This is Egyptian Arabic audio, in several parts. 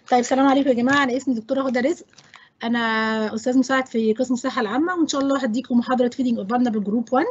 طيب السلام عليكم يا جماعه انا اسمي دكتوره هدى رزق انا استاذ مساعد في قسم الصحه العامه وان شاء الله هديكم محاضره فيدنج اوف فالنربل جروب 1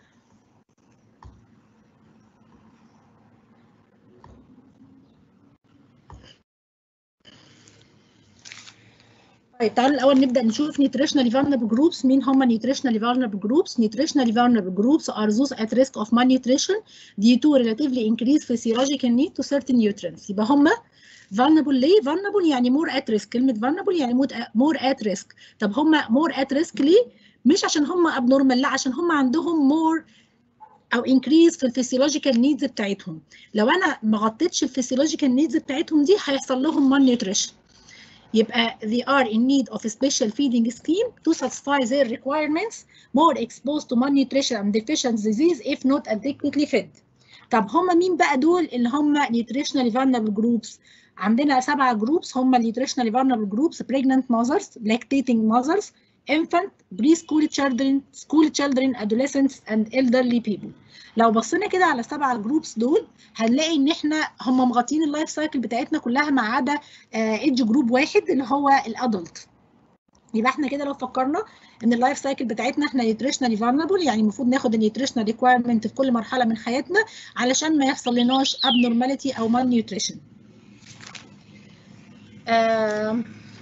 طيب تعالوا الاول نبدا نشوف nutritionally vulnerable groups مين هم nutritionally vulnerable groups nutritionally vulnerable groups are those at risk of malnutrition due to relatively increased physiological need to certain nutrients يبقى هم vulnerable ليه vulnerable يعني more at risk كلمه vulnerable يعني more at risk طب هم more at risk ليه مش عشان هم abnormal لا عشان هم عندهم more او increase في الفسيولوجيكال نيدز بتاعتهم لو انا ما غطيتش الفسيولوجيكال نيدز بتاعتهم دي هيحصل لهم malnutrition يبقى they are in need of a special feeding scheme to satisfy their requirements more exposed to malnutrition and deficient disease if not adequately fed. طب هم مين بقى دول اللي هم nutritionally vulnerable groups؟ عندنا سبعة جروبس هم nutritionally vulnerable groups pregnant mothers, lactating mothers, infant, preschool children, school children, adolescents and elderly people. لو بصينا كده على السبعه جروبس دول هنلاقي ان احنا هم مغطين اللايف سايكل بتاعتنا كلها ما عدا ايدج جروب واحد اللي هو الادلت يبقى احنا كده لو فكرنا ان اللايف سايكل بتاعتنا احنا نيوتريشنالي فارنبل يعني المفروض ناخد النيوتريشنال ريكويرمنت في كل مرحله من حياتنا علشان ما يحصل لناش ابنورماليتي او مال نيوتريشن آه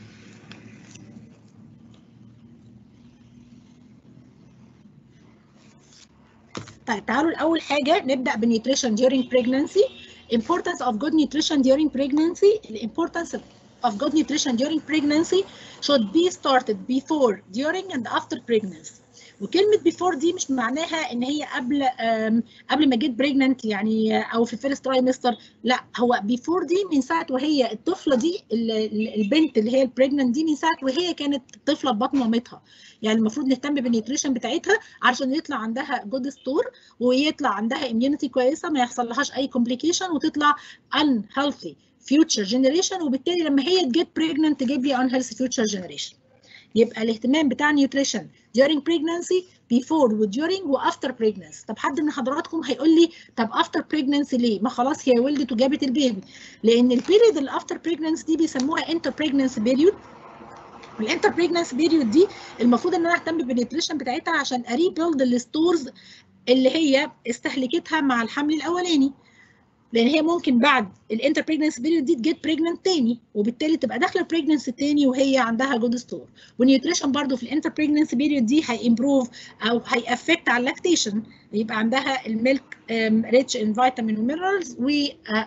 طيب تعالوا الاول حاجه نبدا بالنيوتريشن during pregnancy importance of good nutrition during pregnancy the importance of good nutrition during pregnancy should be started before during and after pregnancy وكلمه before دي مش معناها ان هي قبل قبل ما جيت بريجننت يعني او في الفيرست ترايمستر لا هو before دي من ساعه وهي الطفله دي البنت اللي هي البريجننت دي من ساعه وهي كانت طفله في بطن مامتها يعني المفروض نهتم بالنيوتريشن بتاعتها عشان يطلع عندها جود ستور ويطلع عندها اميونيتي كويسه ما يحصل لهاش اي كومبليكيشن وتطلع ان هيلثي فيوتشر جنريشن وبالتالي لما هي تجيت بريجننت تجيب لي ان هيلثي فيوتشر جنريشن يبقى الاهتمام بتاع نيوتريشن during pregnancy before و during و after pregnancy طب حد من حضراتكم هيقول لي طب after pregnancy ليه ما خلاص هي ولدت وجابت البيبي لان البيريد اللي after pregnancy دي بيسموها inter pregnancy period والانتر بريجننسي بيريود دي المفروض ان انا اهتم بالنيوتريشن بتاعتها عشان اريبيلد الستورز اللي هي استهلكتها مع الحمل الاولاني لان هي ممكن بعد الانتر بريجننسي بيريود دي تجيت بريجننت تاني وبالتالي تبقى داخله البريجننسي تاني وهي عندها جود ستور والنيوتريشن برضو في الانتر بريجننسي بيريود دي هيمبروف او هيأفكت على اللاكتيشن يبقى عندها الميلك ريتش ان فيتامين ومينرالز و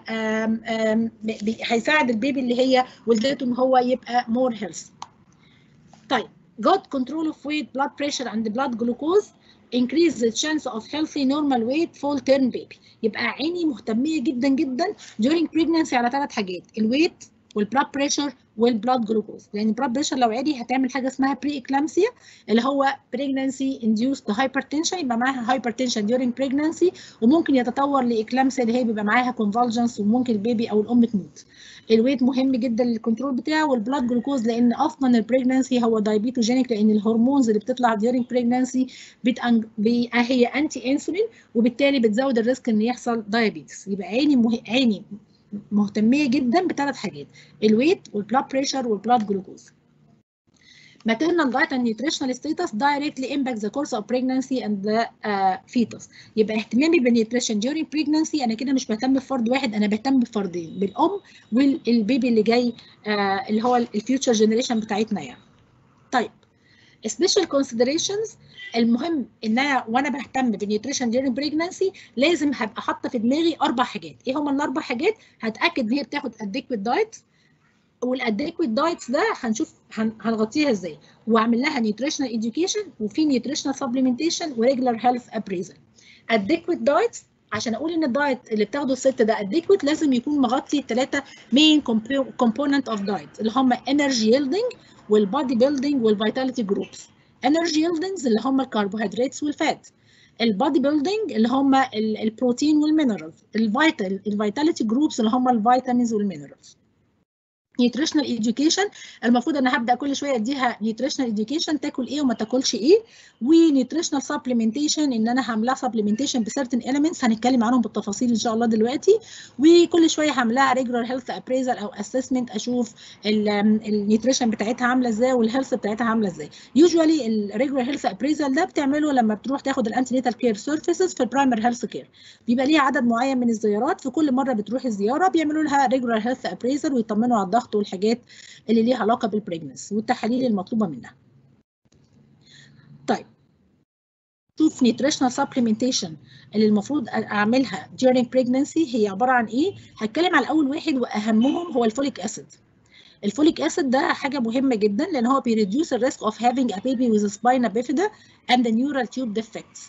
هيساعد البيبي اللي هي ولدته ان هو يبقى مور هيلث طيب good control of weight blood pressure and blood glucose increase the chance of healthy normal weight full term baby يبقى عيني مهتميه جدا جدا during pregnancy على ثلاث حاجات الويت والبلاد بريشر والبلاد جلوكوز لان البلاد بريشر لو عالي هتعمل حاجه اسمها بري اكلامسيا اللي هو pregnancy induced hypertension يبقى معاها hypertension during pregnancy وممكن يتطور لاكلامسيا اللي هي بيبقى معاها convulsions وممكن البيبي او الام تموت الويت مهم جدا للكنترول بتاعه والبلاد جلوكوز لان اصلا البريجنانسي هو دايبيتوجينيك لان الهرمونز اللي بتطلع during pregnancy بتأنج... بي... هي انتي انسولين وبالتالي بتزود الريسك ان يحصل دايابيتس يبقى عيني مه... عيني مهتميه جدا بثلاث حاجات الويت والبلاد بريشر والبلاد جلوكوز maternal diet and nutritional status directly impact the course of pregnancy and the uh, fetus يبقى اهتمامي بالنيوتريشن during pregnancy انا كده مش بهتم بفرد واحد انا بهتم بفردين بالام والبيبي اللي جاي uh, اللي هو الفيوتشر جنريشن بتاعتنا يعني طيب special considerations المهم ان انا وانا بهتم بالنيوتريشن during pregnancy لازم هبقى حاطه في دماغي اربع حاجات ايه هم الاربع حاجات هتاكد ان هي بتاخد adequate diet والاديكويت دايتس ده هنشوف هنغطيها ازاي واعمل لها نيوتريشنال اديوكيشن وفي نيوتريشنال سبلمنتيشن وريجولار هيلث ابريزل اديكويت دايتس عشان اقول ان الدايت اللي بتاخده الست ده اديكويت لازم يكون مغطي الثلاثه مين كومبوننت اوف دايت اللي هم انرجي ييلدنج والبادي بيلدينج والفيتاليتي جروبس انرجي ييلدنجز اللي هم الكربوهيدرات والفات البادي بيلدينج اللي هم البروتين والمينرالز الفيتال الفيتاليتي جروبس اللي هم الفيتامينز والمينرالز نيوتريشنال education المفروض انا هبدا كل شويه اديها نيوتريشنال education تاكل ايه وما تاكلش ايه ونيوتريشنال supplementation ان انا هعملها supplementation بسيرتن elements هنتكلم عنهم بالتفاصيل ان شاء الله دلوقتي وكل شويه هعملها regular health appraisal او assessment اشوف النيوتريشن بتاعتها عامله ازاي والهيلث بتاعتها عامله ازاي يوجوالي الريجولار هيلث appraisal ده بتعمله لما بتروح تاخد الانتينيتال كير سيرفيسز في البرايمري هيلث كير بيبقى ليها عدد معين من الزيارات في كل مره بتروح الزياره بيعملوا لها regular health appraisal ويطمنوا على الضغط والحاجات اللي ليها علاقه بالبريجنس والتحاليل المطلوبه منها. طيب شوف نيوتريشنال سبلمنتيشن اللي المفروض اعملها during pregnancy هي عباره عن ايه؟ هتكلم على اول واحد واهمهم هو الفوليك اسيد. الفوليك اسيد ده حاجه مهمه جدا لان هو بيريديوس الريسك اوف having a baby with spina bifida and the neural tube defects.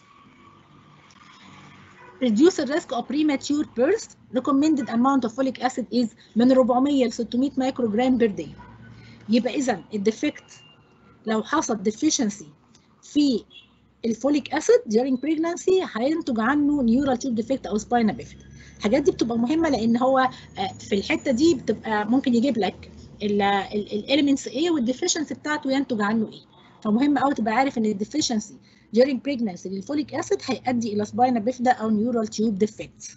reduce the risk of premature birth recommended amount of folic acid is من 400 ل 600 مايكروجرام بير داي يبقى اذا الديفكت لو حصل deficiency في الفوليك اسيد during pregnancy هينتج عنه neural tube defect او spina bifida الحاجات دي بتبقى مهمه لان هو في الحته دي بتبقى ممكن يجيب لك الاليمنتس ايه والديفيشنسي بتاعته ينتج عنه ايه فمهم قوي تبقى عارف ان الديفيشنسي during pregnancy للفوليك اسيد هيؤدي الى سباينا بيفدا او نيورال تيوب ديفكت.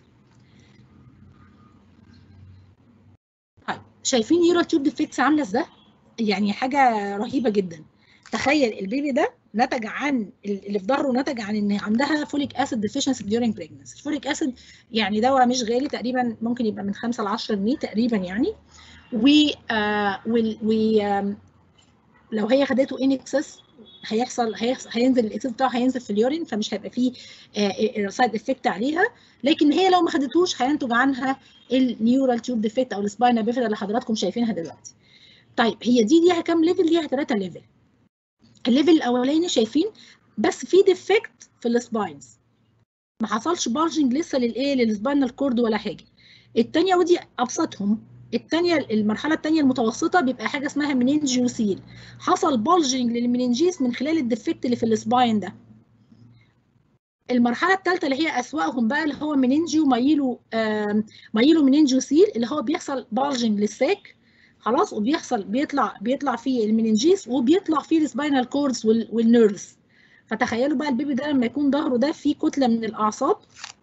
طيب شايفين نيورال تيوب ديفكتس عامله ازاي؟ يعني حاجه رهيبه جدا. تخيل البيبي ده نتج عن اللي في ظهره نتج عن ان عندها فوليك اسيد ديفيشنسي during pregnancy. الفوليك اسيد يعني دواء مش غالي تقريبا ممكن يبقى من 5 ل 10 جنيه تقريبا يعني. و آه و آه لو هي خدته ان اكسس هيحصل هيحصل هينزل الاكسس بتاعه هينزل في اليورين فمش هيبقى فيه سايد افكت عليها لكن هي لو ما خدتوش هينتج عنها النيورال تيوب ديفكت او السباينا بيفيدا اللي حضراتكم شايفينها دلوقتي. طيب هي دي ليها كام ليفل؟ ليها ثلاثه ليفل. الليفل الاولاني شايفين بس في ديفكت في السباينز. ما حصلش بارجنج لسه للايه للسباينال كورد ولا حاجه. الثانيه ودي ابسطهم الثانيه المرحله الثانيه المتوسطه بيبقى حاجه اسمها منينجيوسيل حصل بولجنج للمننجيس من خلال الديفكت اللي في السباين ده المرحله الثالثه اللي هي اسواقهم بقى اللي هو منينجيو مايلو آه مايلو منينجيوسيل اللي هو بيحصل بولجنج للساك خلاص وبيحصل بيطلع بيطلع فيه المننجيس وبيطلع فيه السباينال كوردز والنيرفز فتخيلوا بقى البيبي ده لما يكون ظهره ده فيه كتله من الاعصاب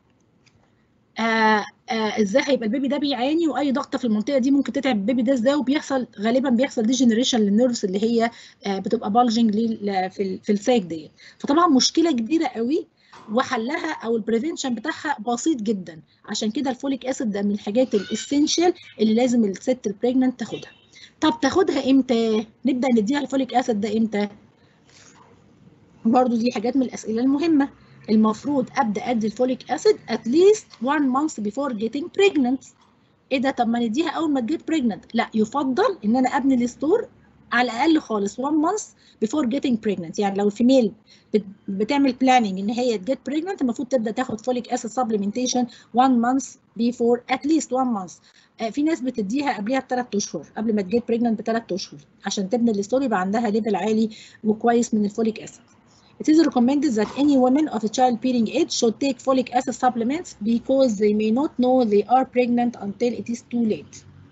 آه آه ازاي هيبقى البيبي ده بيعاني واي ضغطه في المنطقه دي ممكن تتعب البيبي ده ازاي وبيحصل غالبا بيحصل ديجنريشن للنيرفز اللي هي آه بتبقى بالجنج في في الساك ديت فطبعا مشكله كبيره قوي وحلها او البريفنشن بتاعها بسيط جدا عشان كده الفوليك اسيد ده من الحاجات الاسينشال اللي لازم الست البريجننت تاخدها طب تاخدها امتى نبدا نديها الفوليك اسيد ده امتى برضو دي حاجات من الاسئله المهمه المفروض ابدا ادي الفوليك اسيد at least one month before getting pregnant ايه ده طب ما نديها اول ما تجيت pregnant لا يفضل ان انا ابني الستور على الاقل خالص one month before getting pregnant يعني لو الفيميل بتعمل planning ان هي تجيت pregnant المفروض تبدا تاخد فوليك اسيد supplementation one month before at least one month في ناس بتديها قبلها بثلاث اشهر قبل ما تجيت pregnant بثلاث اشهر عشان تبني الستور يبقى عندها ليفل عالي وكويس من الفوليك اسيد It is recommended that any woman of a childbearing age should take folic acid supplements because they may not know they are pregnant until it is too late.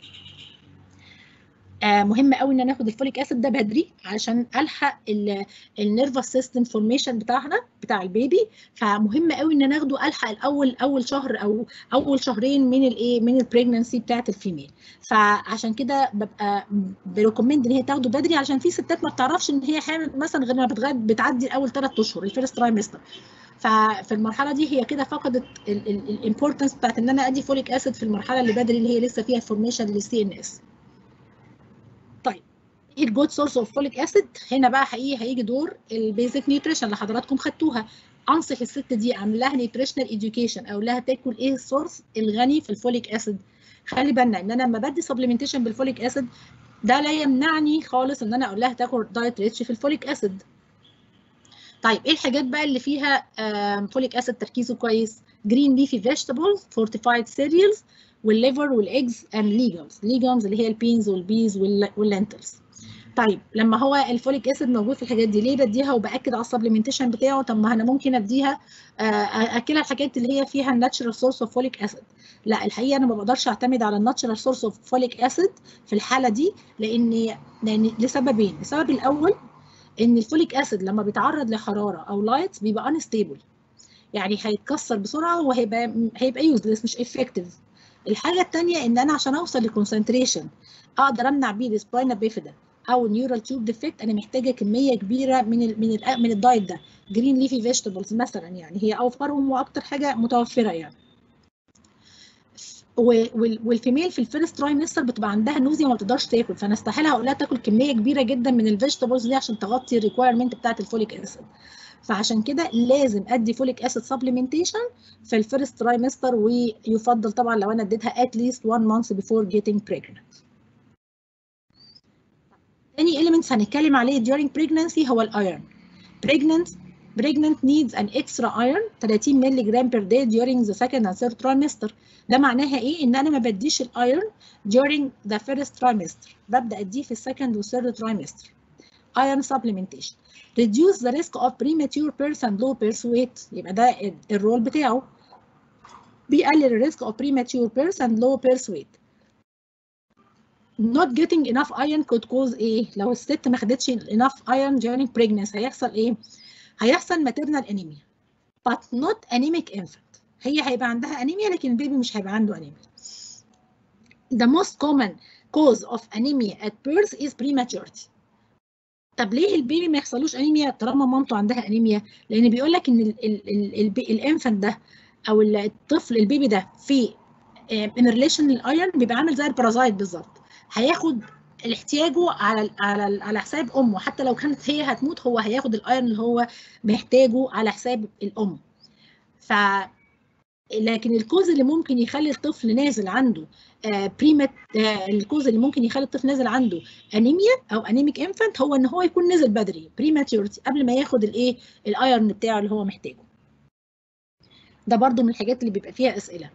آه مهم قوي ان ناخد الفوليك اسيد ده بدري علشان الحق النيرفس سيستم فورميشن بتاعنا بتاع البيبي فمهم قوي ان ناخده الحق الاول اول شهر او اول شهرين من الايه من البريجننسي بتاعه الفيميل فعشان كده ببقى بريكومند ان هي تاخده بدري عشان في ستات ما بتعرفش ان هي حامل مثلا غير ما بتغاد بتعدي اول ثلاث اشهر الفيرست ترايمستر ففي المرحله دي هي كده فقدت الامبورتنس بتاعت ان انا ادي فوليك اسيد في المرحله اللي بدري اللي هي لسه فيها فورميشن للسي ان اس طيب ايه الجود سورس اوف فوليك اسيد هنا بقى حقيقي هيجي دور البيزك نيوتريشن اللي حضراتكم خدتوها انصح الست دي اعمل لها نيوتريشنال اديوكيشن او لها تاكل ايه السورس الغني في الفوليك اسيد خلي بالنا ان انا لما بدي سبلمنتيشن بالفوليك اسيد ده لا يمنعني خالص ان انا اقول لها تاكل دايت ريتش في الفوليك اسيد طيب ايه الحاجات بقى اللي فيها فوليك اسيد تركيزه كويس جرين ليفي فيجيتابلز فورتيفايد سيريالز والليفر والايجز اند ليجومز ليجومز اللي هي البينز والبيز واللينتلز طيب لما هو الفوليك اسيد موجود في الحاجات دي ليه بديها وباكد على السبلمنتيشن بتاعه طب ما انا ممكن اديها اكلها الحاجات اللي هي فيها الناتشرال سورس اوف فوليك اسيد لا الحقيقه انا ما بقدرش اعتمد على الناتشرال سورس اوف فوليك اسيد في الحاله دي لان لان لسببين السبب الاول ان الفوليك اسيد لما بيتعرض لحراره او لايت بيبقى انستيبل يعني هيتكسر بسرعه وهيبقى هيبقى يوزلس مش افكتيف الحاجه الثانيه ان انا عشان اوصل لكونسنتريشن اقدر امنع بيه السباينا بيفيدا او نيورال تيوب ديفكت انا محتاجه كميه كبيره من ال من ال من الدايت ده جرين ليفي فيجيتابلز مثلا يعني هي اوفرهم واكتر حاجه متوفره يعني والفيميل في الفيرست ترايمستر بتبقى عندها نوزيا وما بتقدرش تاكل فانا استحاله هقول لها تاكل كميه كبيره جدا من الفيجيتابلز دي عشان تغطي الريكويرمنت بتاعه الفوليك اسيد فعشان كده لازم ادي فوليك اسيد سبلمنتيشن في الفيرست ترايمستر ويفضل طبعا لو انا اديتها at least one month before getting pregnant. تاني elements هنتكلم عليه during pregnancy هو الايرون. pregnant pregnant needs an extra iron 30 مللي جرام per day during the second and third trimester. ده معناها ايه؟ ان انا ما بديش الايرون during the first trimester ببدا اديه في السكند والثيرد trimester. iron supplementation. reduce the risk of premature birth and low birth weight يبقى ده الرول بتاعه بيقلل الريسك of premature birth and low birth weight not getting enough iron could cause ايه لو الست ما خدتش enough iron during pregnancy هيحصل ايه هيحصل maternal anemia but not anemic infant هي هيبقى عندها انيميا لكن البيبي مش هيبقى عنده انيميا the most common cause of anemia at birth is prematurity طب ليه البيبي ما يحصلوش انيميا طالما مامته عندها انيميا لان بيقول لك ان الانفانت ده او الطفل البيبي ده في ان ريليشن للايرن بيبقى عامل زي البارازايت بالظبط هياخد احتياجه على على على حساب امه حتى لو كانت هي هتموت هو هياخد الايرن اللي هو محتاجه على حساب الام ف لكن الكوز اللي ممكن يخلي الطفل نازل عنده آه بريمت آه الكوز اللي ممكن يخلي الطفل نازل عنده انيميا او انيميك انفانت هو ان هو يكون نزل بدري بريماتيورتي قبل ما ياخد الايه الايرن بتاعه اللي هو محتاجه ده برضو من الحاجات اللي بيبقى فيها اسئله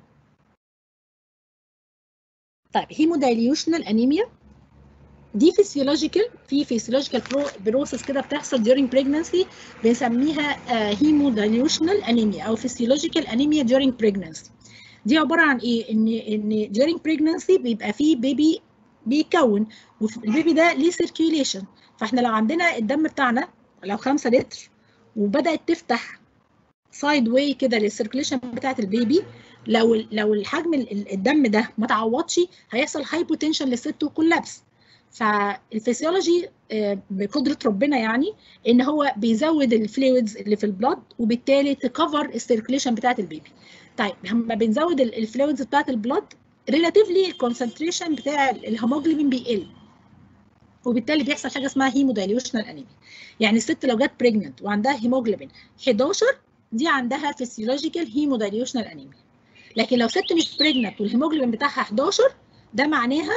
طيب هيمودايليوشنال انيميا دي فيسيولوجيكال في فيسيولوجيكال بروسس كده بتحصل during pregnancy بنسميها هيمودايليوشنال انيميا او فيسيولوجيكال انيميا during pregnancy دي عباره عن ايه ان ان during pregnancy بيبقى فيه بيبي بيكون والبيبي ده ليه سيركيوليشن فاحنا لو عندنا الدم بتاعنا لو 5 لتر وبدات تفتح سايد واي كده للسيركيوليشن بتاعت البيبي لو لو الحجم الدم ده ما تعوضش هيحصل هايبوتنشن للست وكولابس فالفسيولوجي بقدره ربنا يعني ان هو بيزود الفلويدز اللي في البلد وبالتالي تكفر السيركيليشن بتاعت البيبي طيب لما بنزود الفلويدز بتاعت البلد ريلاتيفلي الكونسنتريشن بتاع الهيموجلوبين بيقل وبالتالي بيحصل حاجه اسمها هيمودايليوشنال انيميا يعني الست لو جت بريجننت وعندها هيموجلوبين 11 دي عندها فيسيولوجيكال هيمودايليوشنال انيميا لكن لو ست مش بريجننت والهيموجلوبين بتاعها 11 ده معناها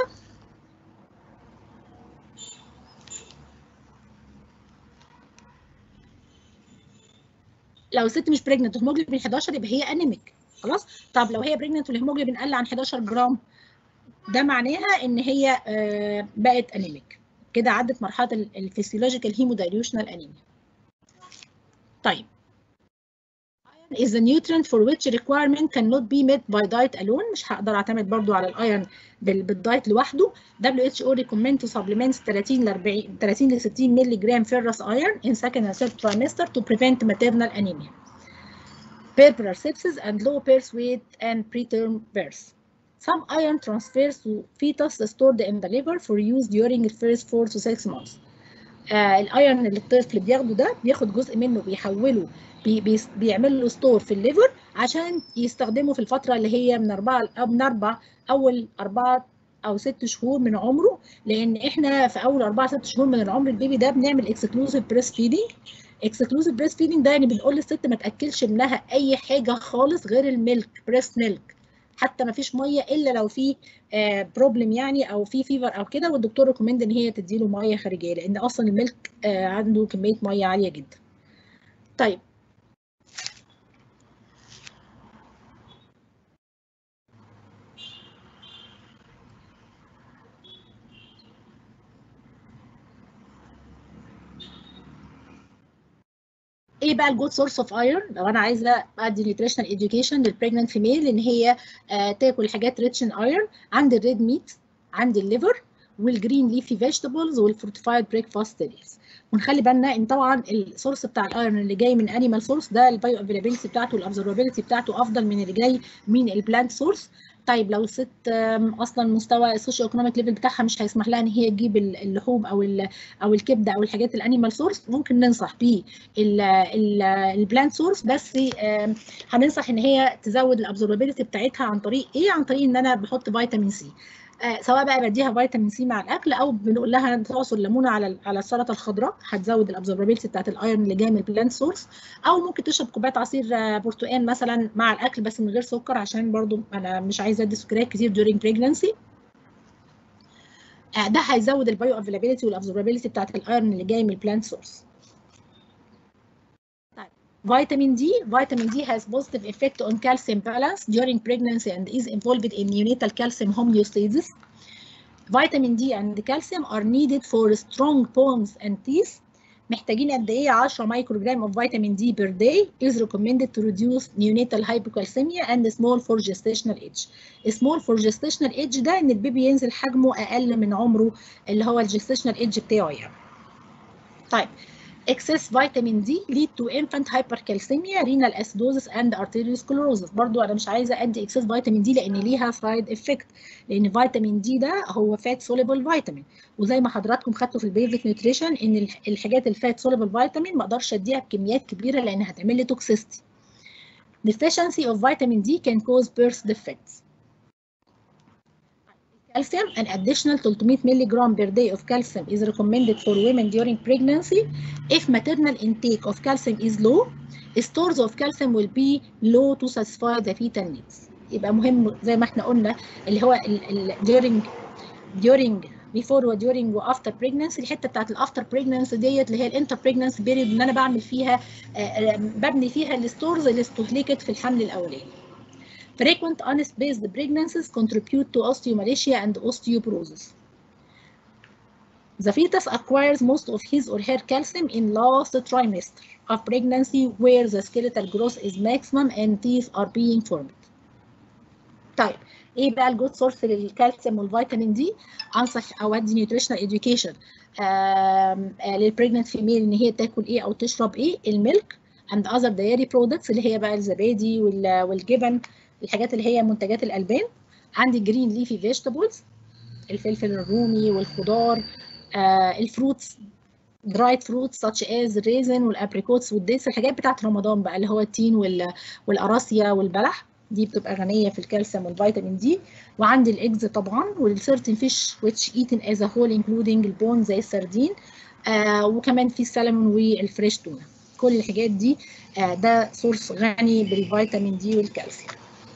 لو الست مش بريجننت والهيموجلوبين 11 يبقى هي انيميك خلاص طب لو هي بريجننت والهيموجلوبين قل عن 11 جرام ده معناها ان هي بقت انيميك كده عدت مرحله الفسيولوجيكال هيمودايليوشنال انيميا طيب is the nutrient for which requirement cannot be met by diet alone مش هقدر اعتمد برضو على الايرون بالدايت لوحده WHO recommend to supplements 30 ل 40 30 ل 60 مللي جرام ferrous iron in second and third trimester to prevent maternal anemia puerperal sepsis and low birth weight and preterm birth some iron transfers to fetus stored in the liver for use during the first 4 to 6 months آه الايرون اللي الطفل بياخده ده بياخد جزء منه بيحوله بي بي بيعمل له ستور في الليفر عشان يستخدمه في الفتره اللي هي من اربعه من اربع اول اربعه او ست شهور من عمره لان احنا في اول اربعه ست شهور من العمر البيبي ده بنعمل اكسكلوزيف بريست فيدنج اكسكلوزيف بريست فيدنج ده يعني بنقول للست ما تاكلش منها اي حاجه خالص غير الميلك بريست ميلك حتى ما فيش ميه الا لو في بروبلم يعني او في فيفر او كده والدكتور ريكومند ان هي تديله ميه خارجيه لان اصلا الميلك آه عنده كميه ميه عاليه جدا طيب ايه بقى الجود سورس اوف ايرون لو انا عايزه ادي نيوتريشنال اديوكيشن للبريجننت فيميل ان هي آه تاكل حاجات ريتش ان ايرون عندي الريد ميت عندي الليفر والجرين ليفي فيجيتابلز والفورتيفايد بريكفاست سيريالز ونخلي بالنا ان طبعا السورس بتاع الايرون اللي جاي من انيمال سورس ده البايو افيلابيلتي بتاعته والابزوربابيلتي بتاعته افضل من اللي جاي من البلانت سورس طيب لو الست اصلا مستوى السوشيو ايكونوميك ليفل بتاعها مش هيسمح لها ان هي تجيب اللحوم او او الكبده او الحاجات الانيمال سورس ممكن ننصح بالبلانت سورس بس هننصح ان هي تزود الابزوربابيلتي بتاعتها عن طريق ايه عن طريق ان انا بحط فيتامين سي آه سواء بقى بديها فيتامين سي مع الاكل او بنقول لها تعصر ليمونه على على السلطه الخضراء هتزود الابزوربابيلتي بتاعت الايرون اللي جاي من البلانت سورس او ممكن تشرب كوبايه عصير برتقال مثلا مع الاكل بس من غير سكر عشان برضو انا مش عايزه ادي سكريات كتير during pregnancy آه ده هيزود البايو افيلابيلتي والابزوربابيلتي بتاعت الايرون اللي جاي من البلانت سورس Vitamin D. Vitamin D has positive effect on calcium balance during pregnancy and is involved in neonatal calcium homeostasis. Vitamin D and calcium are needed for strong bones and teeth. محتاجين قد ايه 10 مايكروجرام of vitamin D per day is recommended to reduce neonatal hypocalcemia and small for gestational age. small for gestational age ده ان البيبي ينزل حجمه اقل من عمره اللي هو الجستيشنال age بتاعه يعني. طيب excess vitamin D lead to infant hypercalcemia, renal acidosis and arteriosclerosis. برضو انا مش عايزه ادي excess vitamin D لان ليها side effect لان فيتامين دي ده هو fat soluble vitamin وزي ما حضراتكم خدتوا في البيزك نيوتريشن ان الحاجات الفات soluble vitamin ما اقدرش اديها بكميات كبيره لان هتعمل لي toxicity. Deficiency of vitamin D can cause birth defects. calcium an additional 300 milligram per day of calcium is recommended for women during pregnancy if maternal intake of calcium is low stores of calcium will be low to satisfy the fetal needs يبقى مهم زي ما احنا قلنا اللي هو ال ال during during before و during و after pregnancy الحته بتاعت الافتر pregnancy ديت اللي هي الانتر pregnancy period ان انا بعمل فيها ببني فيها الستورز اللي استهلكت في الحمل الاولاني Frequent unspaced pregnancies contribute to osteomalacia and osteoporosis. The fetus acquires most of his or her calcium in last trimester of pregnancy where the skeletal growth is maximum and teeth are being formed. طيب ايه بقى الجود سورس للكالسيوم والفيتامين دي؟ انصح اودي نيوتريشنال اديوكيشن للبريجننت فيميل ان هي تاكل ايه او تشرب ايه؟ الميلك and other dairy products اللي هي بقى الزبادي والجبن الحاجات اللي هي منتجات الالبان عندي جرين ليفي فيجيتابلز الفلفل الرومي والخضار آه الفروتس درايد فروتس such as الريزن والابريكوتس والديتس الحاجات بتاعت رمضان بقى اللي هو التين والقراصيا والبلح دي بتبقى غنيه في الكالسيوم والفيتامين دي وعندي الاجز طبعا والسيرتين فيش which eaten as a whole including البون زي السردين آه وكمان في السلمون والفريش تونه كل الحاجات دي آه ده سورس غني بالفيتامين دي والكالسيوم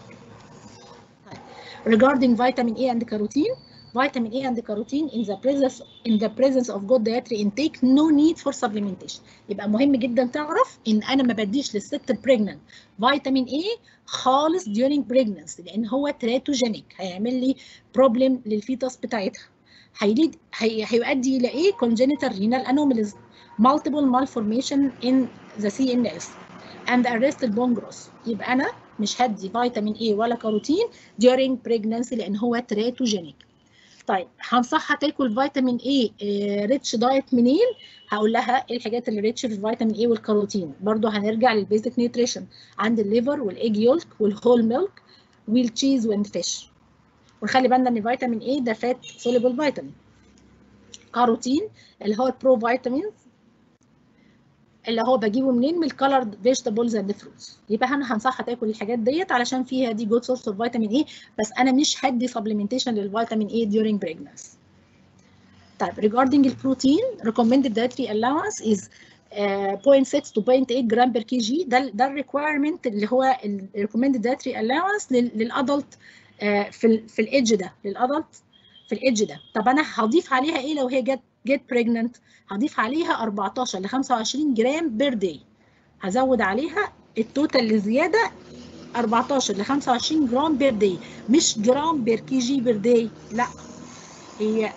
regarding vitamin A and carotene vitamin A and carotene in the presence in the presence of good dietary intake no need for supplementation يبقى مهم جدا تعرف ان انا ما بديش للست البريجننت فيتامين A خالص during pregnancy لان هو تراتوجينيك هيعمل لي بروبلم للفيتس بتاعتها هيليد هي هيؤدي الى ايه congenital renal anomalies multiple malformation in the CNS and arrested bone growth يبقى انا مش هدي فيتامين A ولا كاروتين during pregnancy لان هو تراتوجينيك طيب هنصحها تاكل فيتامين A ريتش دايت منين هقول لها ايه الحاجات اللي ريتش في الفيتامين A والكاروتين برضو هنرجع للبيزك نيوتريشن عند الليفر والايج يولك والهول ميلك والتشيز والفيش ونخلي بالنا ان فيتامين A ده فات سوليبل فيتامين كاروتين اللي هو البرو فيتامينز اللي هو بجيبه منين من الكالرد فيجيتابلز اند فروتس يبقى انا هنصحها تاكل الحاجات ديت علشان فيها دي جود سورس اوف فيتامين اي بس انا مش هدي سبلمنتيشن للفيتامين اي during pregnancy طيب regarding البروتين recommended dietary allowance is uh, 0.6 to 0.8 جرام بير كي جي ده ده الريكويرمنت اللي هو الريكومندد dietary allowance للادلت uh, في ال في الايدج ده للادلت في الايدج ده طب انا هضيف عليها ايه لو هي جت جيت بريجننت هضيف عليها 14 ل 25 جرام بير داي هزود عليها التوتال اللي زياده 14 ل 25 جرام بير داي مش جرام بير كي جي بير داي لا هي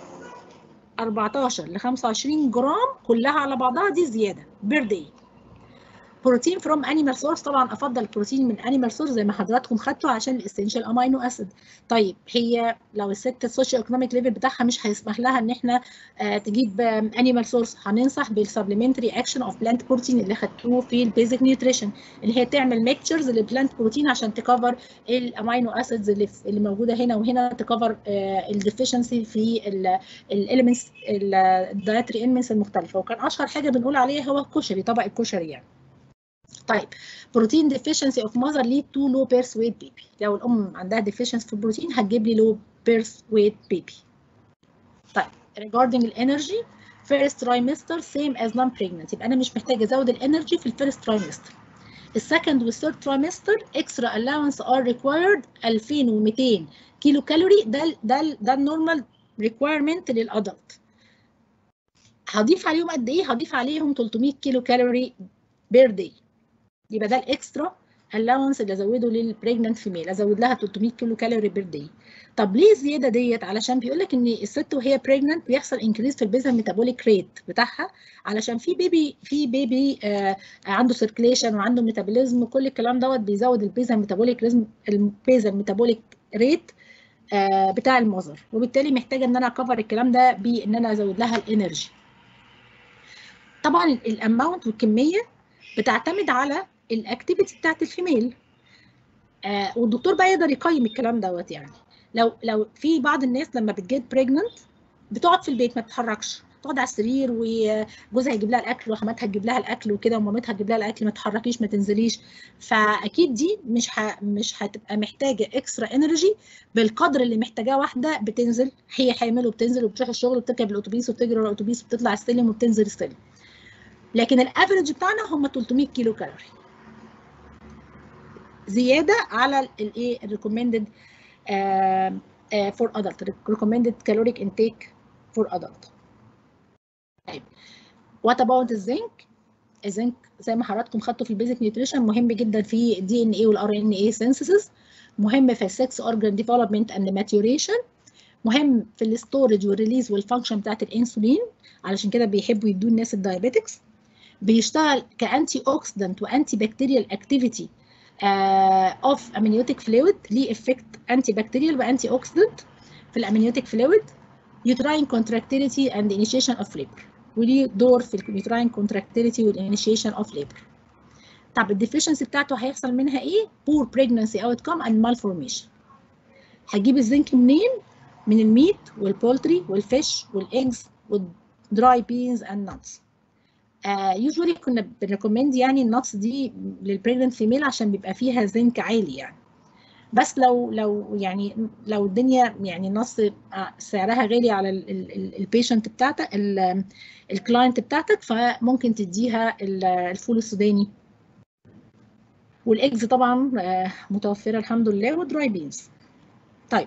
14 ل 25 جرام كلها على بعضها دي زياده بير داي بروتين فروم انيمال سورس طبعا افضل البروتين من انيمال سورس زي ما حضراتكم خدتوا عشان الاسينشال امينو اسيد طيب هي لو الست السوشيو ايكونوميك ليفل بتاعها مش هيسمح لها ان احنا آه تجيب انيمال سورس هننصح بالسبلمنتري اكشن اوف بلانت بروتين اللي خدتوه في البيزك نيوتريشن اللي هي تعمل ميكتشرز للبلانت بروتين عشان تكفر الامينو اسيدز اللي, اللي موجوده هنا وهنا تكفر الديفيشنسي في الاليمنتس الدايتري اليمنتس المختلفه وكان اشهر حاجه بنقول عليها هو الكشري طبق الكشري يعني طيب بروتين deficiency of mother lead to low birth weight baby لو الام عندها deficiency في البروتين هتجيب لي low birth weight baby طيب regarding الانرجي first trimester same as non pregnant يبقى انا مش محتاجه ازود الانرجي في الفيرست trimester السكند والثيرد ترايمستر extra allowance are required 2200 كيلو كالوري ده ده ده النورمال requirement للادلت هضيف عليهم قد ايه هضيف عليهم 300 كيلو كالوري بير داي يبقى ده الاكسترا allowance اللي ازوده للبريجننت فيميل ازود لها 300 كيلو كالوري بير داي طب ليه الزياده ديت علشان بيقول لك ان الست وهي بريجننت بيحصل انكريز في البيزل ميتابوليك ريت بتاعها علشان في بيبي في بيبي آه عنده سيركليشن وعنده ميتابوليزم وكل الكلام دوت بيزود البيزل ميتابوليك ريزم البيزل ميتابوليك ريت آه بتاع المذر وبالتالي محتاجه ان انا اكفر الكلام ده بان انا ازود لها الانرجي طبعا الاماونت والكميه بتعتمد على الاكتيفيتي بتاعت الفيميل آه والدكتور بقى يقدر يقيم الكلام دوت يعني لو لو في بعض الناس لما بتجيت بريجننت بتقعد في البيت ما بتتحركش تقعد على السرير وجوزها يجيب لها الاكل وحماتها تجيب لها الاكل وكده ومامتها تجيب لها الاكل ما تتحركيش ما تنزليش فاكيد دي مش ه... مش هتبقى محتاجه اكسترا انرجي بالقدر اللي محتاجاه واحده بتنزل هي حامل وبتنزل وبتروح الشغل وبتركب الاتوبيس وبتجري ورا الاتوبيس وبتطلع السلم وبتنزل السلم لكن الافرج بتاعنا هم 300 كيلو كالوري زياده على الايه الريكومندد فور ادلت ريكومندد كالوريك انتيك فور ادلت طيب وات اباوت الزنك الزنك زي ما حضراتكم خدتوا في البيزك نيوتريشن مهم جدا في الدي ان اي والار ان اي سينثيسيس مهم في السكس اورجان ديفلوبمنت اند ماتيوريشن مهم في الستورج والريليز والفانكشن بتاعت الانسولين علشان كده بيحبوا يدوا الناس الدايابيتكس بيشتغل كانتي اوكسيدنت وانتي بكتيريال اكتيفيتي اوف امنيوتيك فلويد ليه افكت انتي بكتيريال وانتي اوكسيدنت في الامنيوتيك فلويد uterine contractility and initiation of labor وليه دور في اليوتراين contractility والinitiation of labor طب الديفيشنسي بتاعته هيحصل منها ايه؟ poor pregnancy outcome and malformation هجيب الزنك منين؟ من الميت والبولتري والفيش والايجز والدراي بينز اند نتس يوجوالي كنا بنريكومند يعني النتس دي للبريجننت فيميل عشان بيبقى فيها زنك عالي يعني بس لو لو يعني لو الدنيا يعني النص سعرها غالي على البيشنت بتاعتك الكلاينت بتاعتك فممكن تديها الفول السوداني والاكز طبعا متوفره الحمد لله والدراي بينز طيب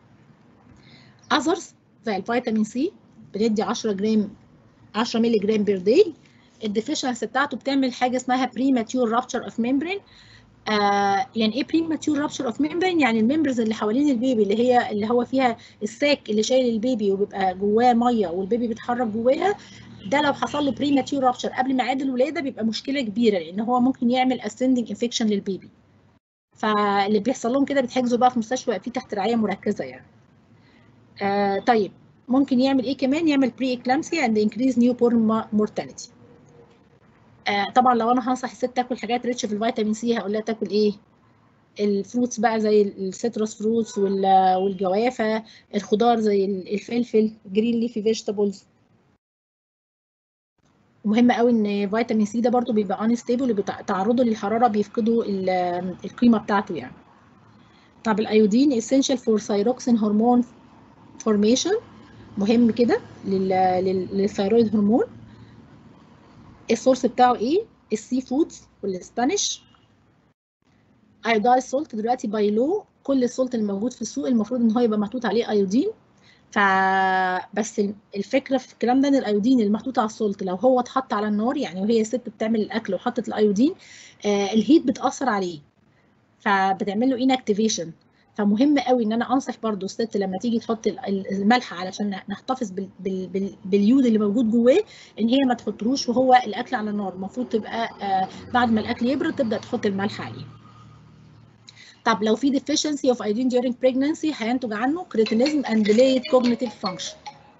اذرز زي الفيتامين سي بندي 10 جرام 10 مللي جرام بير داي الديفيشنسي بتاعته بتعمل حاجه اسمها بريماتيور رابتشر اوف ميمبرين آه يعني ايه بريماتيور رابتشر اوف ميمبرين يعني الممبرز اللي حوالين البيبي اللي هي اللي هو فيها الساك اللي شايل البيبي وبيبقى جواه ميه والبيبي بيتحرك جواها ده لو حصل له بريماتيور رابتشر قبل ميعاد الولاده بيبقى مشكله كبيره لان هو ممكن يعمل اسندنج انفكشن للبيبي فاللي بيحصل لهم كده بيتحجزوا بقى في مستشفى فيه تحت رعايه مركزه يعني آه طيب ممكن يعمل ايه كمان يعمل بري اكلامسيا اند انكريز نيو بورن مورتاليتي آه طبعا لو انا هنصح الست تاكل حاجات ريتش في الفيتامين سي هقول لها تاكل ايه الفروتس بقى زي السيتروس فروتس والجوافه الخضار زي الفلفل جرين ليفي فيجيتابلز مهم قوي ان فيتامين سي ده برضو بيبقى انستيبل وبتعرضه للحراره بيفقدوا القيمه بتاعته يعني طب الايودين essential for thyroxine hormone formation مهم كده للثيرويد هرمون السورس بتاعه ايه السي فودز والسبانيش ايودايز سولت دلوقتي باي لو كل السولت الموجود في السوق المفروض ان هو يبقى محطوط عليه ايودين فبس الفكره في الكلام ده ان الايودين المحطوط على السولت لو هو اتحط على النار يعني وهي ست بتعمل الاكل وحطت الايودين آه الهيت بتاثر عليه فبتعمل له انكتيفيشن فمهم قوي ان انا انصح برضو الست لما تيجي تحط الملح علشان نحتفظ بال بال بال باليود اللي موجود جواه ان هي ما تحطلوش وهو الاكل على النار المفروض تبقى آه بعد ما الاكل يبرد تبدا تحط الملح عليه طب لو في deficiency of iodine during pregnancy هينتج عنه cretinism and delayed cognitive function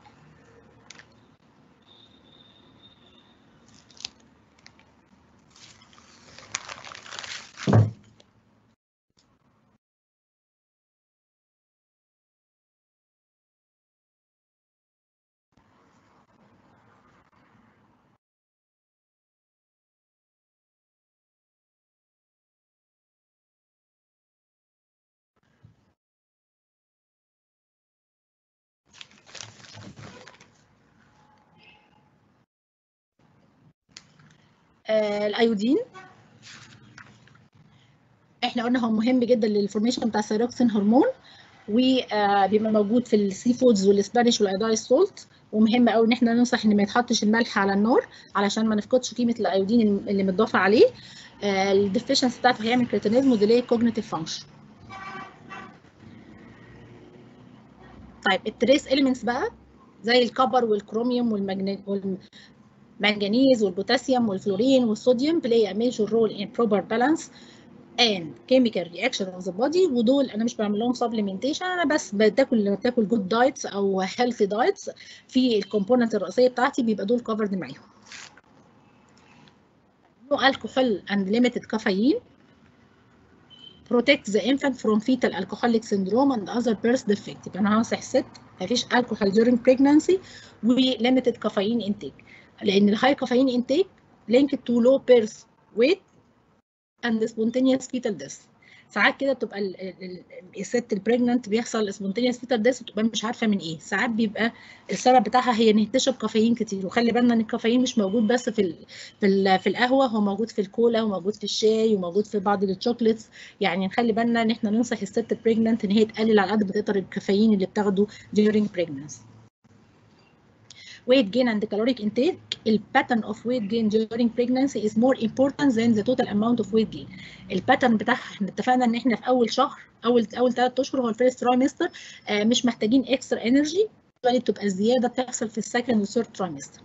آه الايودين احنا قلنا هو مهم جدا للفورميشن بتاع الثيروكسين هرمون وبيبقى موجود في السي فودز والاسبانيش والايدايل سولت ومهم قوي ان احنا ننصح ان ما يتحطش الملح على النار علشان ما نفقدش قيمه الايودين اللي متضاف عليه آه الديفيشنسي بتاعته هيعمل كريتينيزم وديلي كوجنيتيف فانكشن طيب التريس اليمنتس بقى زي الكبر والكروميوم والمنجنيز والبوتاسيوم والفلورين والصوديوم play a major role in proper balance and chemical reaction of the body ودول انا مش بعمل لهم supplementation انا بس بتاكل لما بتاكل good diets او healthy diets في الكومبوننت الرئيسيه بتاعتي بيبقى دول covered معاهم. No alcohol and limited caffeine protect the infant from fetal alcoholic syndrome and other birth defect يبقى انا هنصح الست مفيش alcohol during pregnancy و limited caffeine intake لان الهاي كافيين intake linked to low birth weight and spontaneous fetal death ساعات كده بتبقى ال ال الست البريجننت بيحصل spontaneous fetal death وتبقى مش عارفه من ايه ساعات بيبقى السبب بتاعها هي ان تشرب كافيين كتير وخلي بالنا ان الكافيين مش موجود بس في ال في ال في القهوه هو موجود في الكولا وموجود في الشاي وموجود في بعض الشوكليتس يعني نخلي بالنا ان احنا ننصح الست البريجننت ان هي تقلل على قد ما تقدر الكافيين اللي بتاخده during pregnancy weight gain and caloric intake the pattern of weight gain during pregnancy is more important than the total amount of weight gain الباترن بتاعها احنا اتفقنا ان احنا في اول شهر اول اول ثلاث اشهر هو الفيرست ترايمستر آه مش محتاجين اكسترا انرجي بتبقى الزياده بتحصل في السكند والثيرد ترايمستر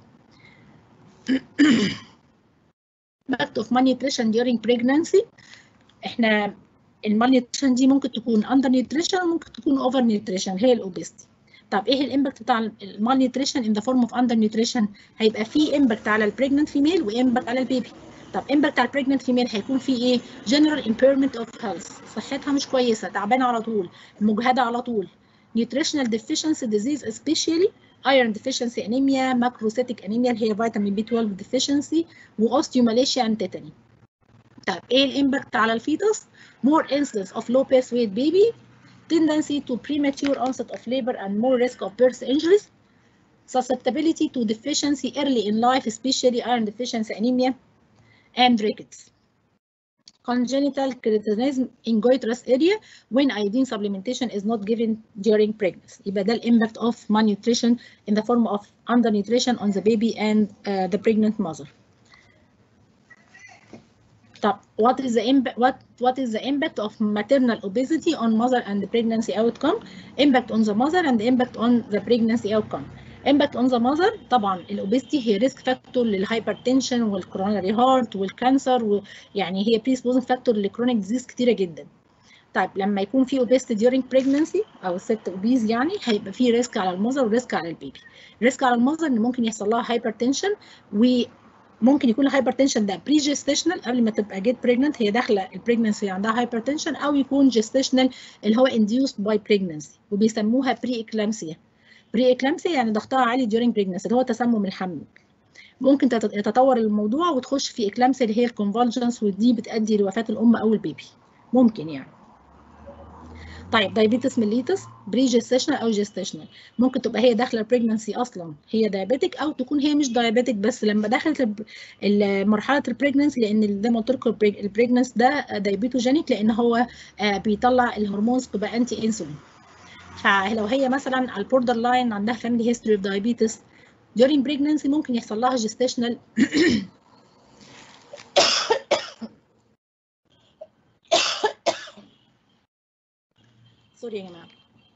impact of malnutrition during pregnancy احنا المالنيوتريشن دي ممكن تكون اندر نيوتريشن ممكن تكون اوفر نيوتريشن هي الاوبستي طب ايه الامباكت بتاع المال نيوتريشن ان ذا فورم اوف اندر نيوتريشن هيبقى في امباكت على البريجننت فيميل وامباكت على البيبي طب امباكت على البريجننت فيميل هيكون في ايه جنرال امبيرمنت اوف هيلث صحتها مش كويسه تعبانه على طول مجهده على طول nutritional deficiency disease especially iron deficiency anemia macrocytic anemia اللي هي فيتامين بي 12 deficiency واوستيوماليشيا and tetany طب ايه الامباكت على الفيتس more incidence of low birth weight baby tendency to premature onset of labor and more risk of birth injuries, susceptibility to deficiency early in life, especially iron deficiency anemia, and rickets. Congenital cretinism in goitrous area when iodine supplementation is not given during pregnancy. يبقى ده impact of malnutrition in the form of undernutrition on the baby and uh, the pregnant mother. طب what is the impact what what is the impact of maternal obesity on mother and the pregnancy outcome impact on the mother and impact on the pregnancy outcome impact on the mother طبعا الاوبستي هي ريسك فاكتور للهايبرتنشن والكوروناري هارت والكانسر ويعني هي بريسبوزنج فاكتور لكرونيك ديزيز كتيره جدا طيب لما يكون في اوبستي during pregnancy او الست اوبيز يعني هيبقى في ريسك على المذر وريسك على البيبي ريسك على المذر ان ممكن يحصل لها هايبرتنشن و ممكن يكون الهايبرتنشن ده بري جيستيشنال قبل ما تبقى جيت بريجننت هي داخله البريجننسي عندها هايبرتنشن او يكون جيستيشنال اللي هو انديوسد باي بريجننسي وبيسموها بري اكلامسيا بري اكلامسيا يعني ضغطها عالي during pregnancy اللي هو تسمم الحمل ممكن يتطور الموضوع وتخش في اكلامسيا اللي هي الكونفالجنس ودي بتؤدي لوفاه الام او البيبي ممكن يعني طيب دايابيتس ميليتس بري جيستيشنال او جيستيشنال ممكن تبقى هي داخله البريجننسي اصلا هي دايابيتك او تكون هي مش دايابيتك بس لما دخلت مرحله البريجننسي لان زي ما قلت لكم البريجننس ده دايبيتوجينيك لان هو بيطلع الهرمونز بتبقى انتي انسولين فلو هي مثلا على البوردر لاين عندها فاميلي هيستوري اوف دايابيتس during pregnancy ممكن يحصل لها جيستيشنال سوري يا جماعه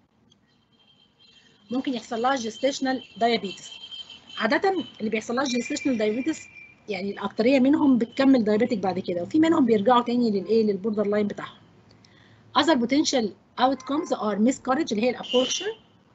ممكن يحصل لها جيستيشنال دايابيتس عاده اللي بيحصل لها جيستيشنال دايابيتس يعني الاكتريه منهم بتكمل دايابيتك بعد كده وفي منهم بيرجعوا تاني للايه للبوردر لاين بتاعهم other potential outcomes are miscarriage اللي هي الابورشن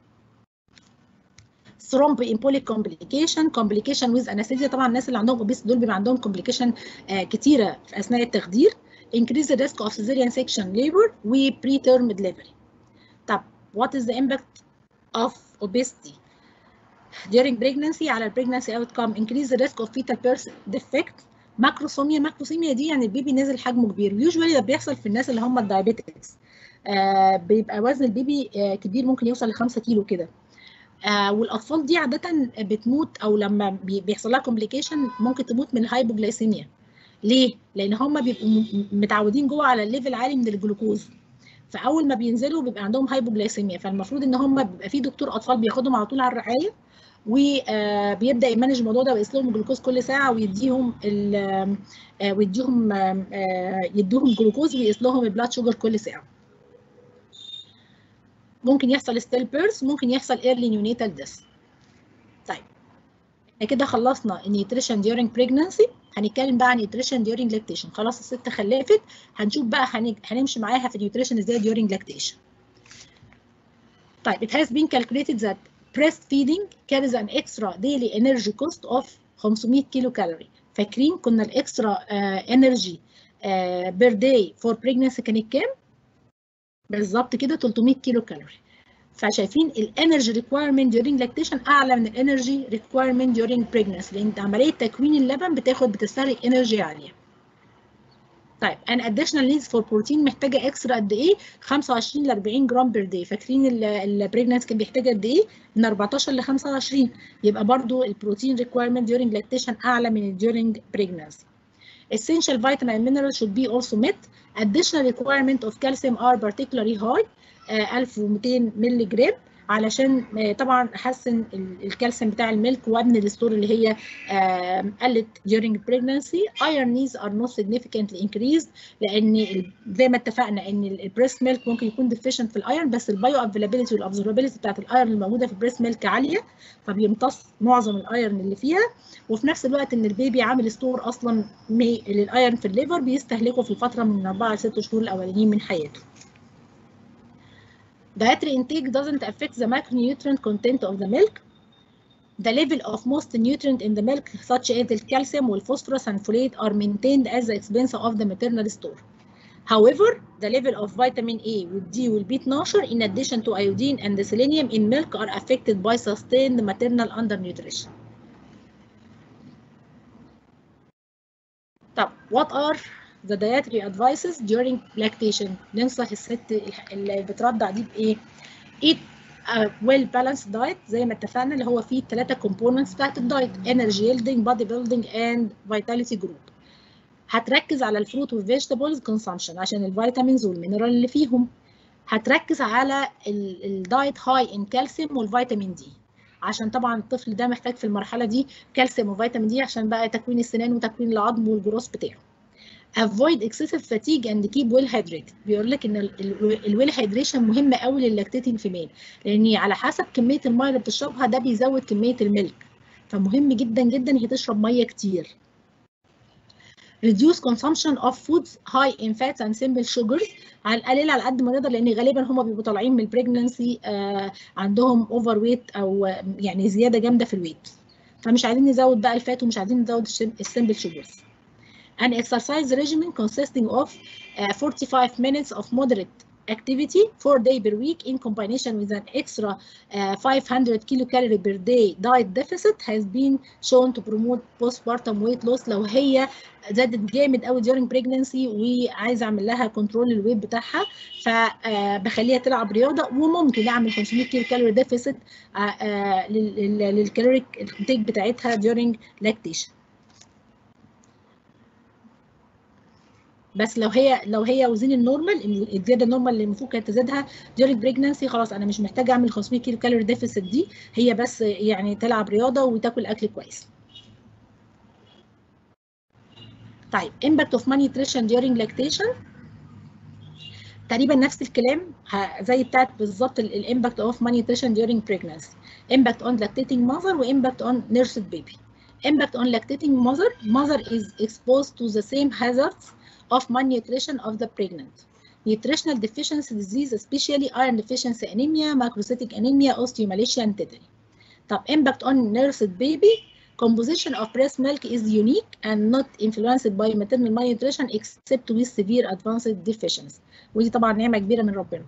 thromboembolic complication complication with anesthesia طبعا الناس اللي عندهم obese دول بيبقى عندهم complication آه كتيره في اثناء التخدير increase the risk of cesarean section labor و preterm delivery طب what is the impact of obesity during pregnancy على ال pregnancy outcome increase the risk of fetal birth defect ماكروسوميا ماكروسوميا دي يعني البيبي نازل حجمه كبير يوجوالي ده بيحصل في الناس اللي هم الدايابيتكس آه بيبقى وزن البيبي آه كبير ممكن يوصل ل 5 كيلو كده آه والاطفال دي عاده بتموت او لما بيحصل لها كومبليكيشن ممكن تموت من الهايبوجلايسيميا ليه لان هم بيبقوا متعودين جوه على الليفل عالي من الجلوكوز فاول ما بينزلوا بيبقى عندهم هايبوجلايسيميا فالمفروض ان هم بيبقى في دكتور اطفال بياخدهم على طول على الرعايه وبيبدا يمانج الموضوع ده ويقيس لهم الجلوكوز كل ساعه ويديهم ويديهم يديهم جلوكوز ويقيس لهم البلاد شوجر كل ساعه ممكن يحصل ستيل بيرث ممكن يحصل ايرلي نيونيتال ديث طيب احنا كده خلصنا النيوتريشن ديورنج بريجنانسي هنتكلم بقى عن نيوتريشن ديورنج لاكتيشن خلاص الست خلفت هنشوف بقى هنمشي معاها في النيوتريشن ازاي ديورنج لاكتيشن طيب it has been calculated that breastfeeding carries an extra daily energy cost of 500 كيلو كالوري فاكرين كنا الاكسترا انرجي بير داي فور بريجنسي كانت كام؟ بالظبط كده 300 كيلو كالوري فشايفين الانرجي ريكوايرمنت during لاكتيشن اعلى من الانرجي ريكوايرمنت during pregnancy لان عمليه تكوين اللبن بتاخد بتستهلك انرجي عاليه طيب ان اديشنال نيدز فور بروتين محتاجه اكسترا قد ايه 25 ل 40 جرام بير داي فاكرين البريجنانس كان بيحتاج قد ايه من 14 ل 25 يبقى برضو البروتين ريكوايرمنت during لاكتيشن اعلى من during pregnancy essential vitamin minerals should be also met additional requirement of calcium are particularly high uh, 1200 مللي جرام علشان طبعا احسن الكالسيوم بتاع الميلك وابن الستور اللي هي قلت during pregnancy iron needs are not significantly increased لان زي ما اتفقنا ان البريست ميلك ممكن يكون deficient في الايرون بس البايو افيلابيلتي والابزوربيلتي بتاعت الايرون الموجوده في البريست ميلك عاليه فبيمتص معظم الايرون اللي فيها وفي نفس الوقت ان البيبي عامل ستور اصلا للايرون في الليفر بيستهلكه في الفتره من 4 ل 6 شهور الاولانيين من حياته Dietary intake doesn't affect the macronutrient content of the milk. The level of most nutrient in the milk, such as the calcium, phosphorus, and folate, are maintained at the expense of the maternal store. However, the level of vitamin A with D will be 12 in addition to iodine and the selenium in milk are affected by sustained maternal undernutrition. طب what are the dietary advices during lactation ننصح الست اللي بترضع دي بايه eat a well balanced diet زي ما اتفقنا اللي هو فيه الثلاثه components بتاعت الدايت energy yielding body building and vitality group هتركز على الفروت والفيجيتابلز consumption عشان الفيتامينز والمينرال اللي فيهم هتركز على الدايت هاي ان كالسيوم والفيتامين دي عشان طبعا الطفل ده محتاج في المرحله دي كالسيوم وفيتامين دي عشان بقى تكوين السنان وتكوين العظم والجروس بتاعه avoid excessive fatigue and keep well hydrated بيقول لك ان الويل هيدريشن مهم قوي للاكتيتنج فيميل لان على حسب كميه الميه اللي بتشربها ده بيزود كميه الملك فمهم جدا جدا هي تشرب ميه كتير reduce consumption of foods high in fats and simple sugars هنقلل على قد ما نقدر لان غالبا هم بيبقوا طالعين من البريجننسي آه عندهم اوفر ويت او يعني زياده جامده في الويت فمش عايزين نزود بقى الفات ومش عايزين نزود السمبل sugars an exercise regimen consisting of uh, 45 minutes of moderate activity four day per week in combination with an extra uh, 500 kilocalorie per day diet deficit has been shown to promote postpartum weight loss لو هي زادت جامد قوي during pregnancy وعايزه اعمل لها كنترول الويت بتاعها فبخليها تلعب رياضه وممكن اعمل 500 كيلو كالوري ديفيسيت للكالوريك الانتيك بتاعتها during lactation بس لو هي لو هي وزن النورمال الزياده النورمال اللي المفروض كانت تزيدها during pregnancy خلاص انا مش محتاجه اعمل 500 كيلو كالوري ديفيسيت دي هي بس يعني تلعب رياضه وتاكل اكل كويس. طيب impact of malnutrition during lactation تقريبا نفس الكلام زي بتاعت بالظبط الامباكت اوف malnutrition during pregnancy impact on lactating mother وimpact on nursed baby impact on lactating mother mother is exposed to the same hazards of malnutrition of the pregnant nutritional deficiency disease especially iron deficiency anemia macrocytic anemia osteomalacia and tetanus طب impact on nursed baby composition of breast milk is unique and not influenced by maternal malnutrition except with severe advanced deficiency ودي طبعا نعمه كبيره من ربنا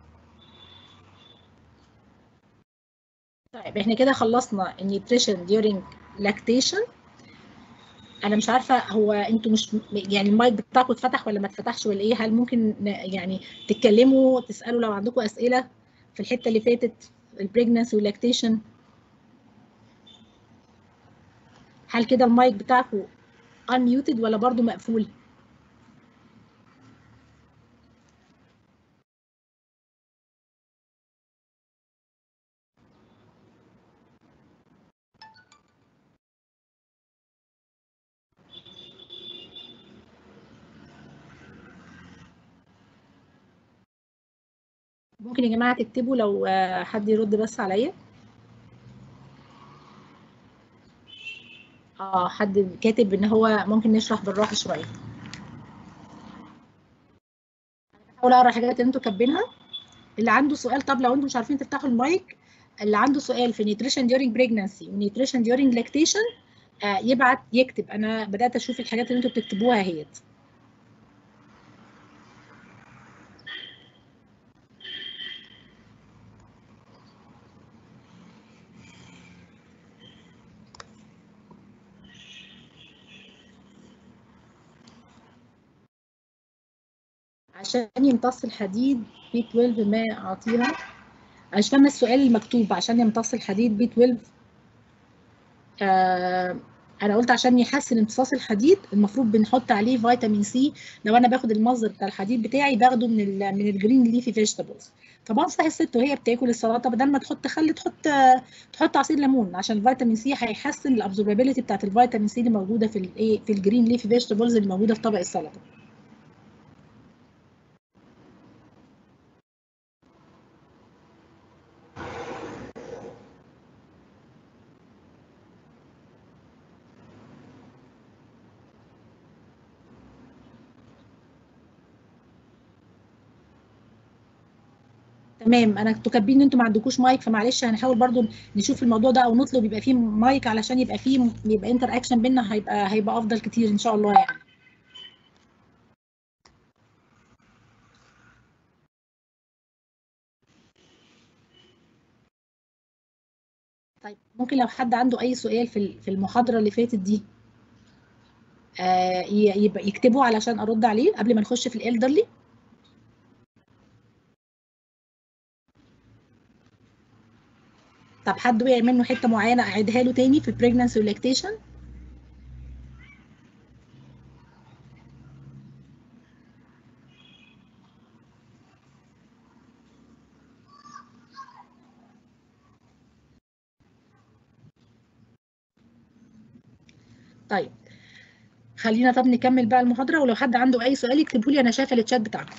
طيب احنا كده خلصنا النيوتريشن during lactation انا مش عارفه هو انتوا مش يعني المايك بتاعكم اتفتح ولا ما اتفتحش ولا ايه هل ممكن يعني تتكلموا تسالوا لو عندكم اسئله في الحته اللي فاتت البريجنسي واللاكتيشن هل كده المايك بتاعكم unmuted ولا برضو مقفول ممكن يا جماعة تكتبوا لو حد يرد بس عليا اه حد كاتب ان هو ممكن نشرح بالراحة شوية هحاول اقرا الحاجات اللي انتوا كاتبينها اللي عنده سؤال طب لو انتوا مش عارفين تفتحوا المايك اللي عنده سؤال في nutrition during pregnancy و nutrition during lactation آه يبعت يكتب انا بدأت اشوف الحاجات اللي انتوا بتكتبوها اهيت عشان يمتص الحديد بي 12 ما اعطيها مش فاهمه السؤال المكتوب عشان يمتص الحديد بي 12 آه انا قلت عشان يحسن امتصاص الحديد المفروض بنحط عليه فيتامين سي لو انا باخد المصدر بتاع الحديد بتاعي باخده من ال من الجرين ليفي فيجيتابلز فبنصح الست وهي بتاكل السلطه بدل ما تحط خل تحط تحط عصير ليمون عشان الفيتامين سي هيحسن الابزوربابيلتي بتاعت الفيتامين سي اللي موجوده في الايه في الجرين ليفي فيجيتابلز اللي موجوده في طبق السلطه تمام انا كنتوا كاتبين ان انتوا ما عندكوش مايك فمعلش هنحاول برضو نشوف الموضوع ده او نطلب يبقى فيه مايك علشان يبقى فيه يبقى انتر اكشن بينا هيبقى هيبقى افضل كتير ان شاء الله يعني طيب ممكن لو حد عنده اي سؤال في في المحاضره اللي فاتت دي آه يبقى يكتبه علشان ارد عليه قبل ما نخش في الالدرلي طب حد وقع منه حته معينه اعيدها له تاني في البريجنسي واللاكتيشن طيب خلينا طب نكمل بقى المحاضره ولو حد عنده اي سؤال يكتبه لي انا شايفه التشات بتاعكم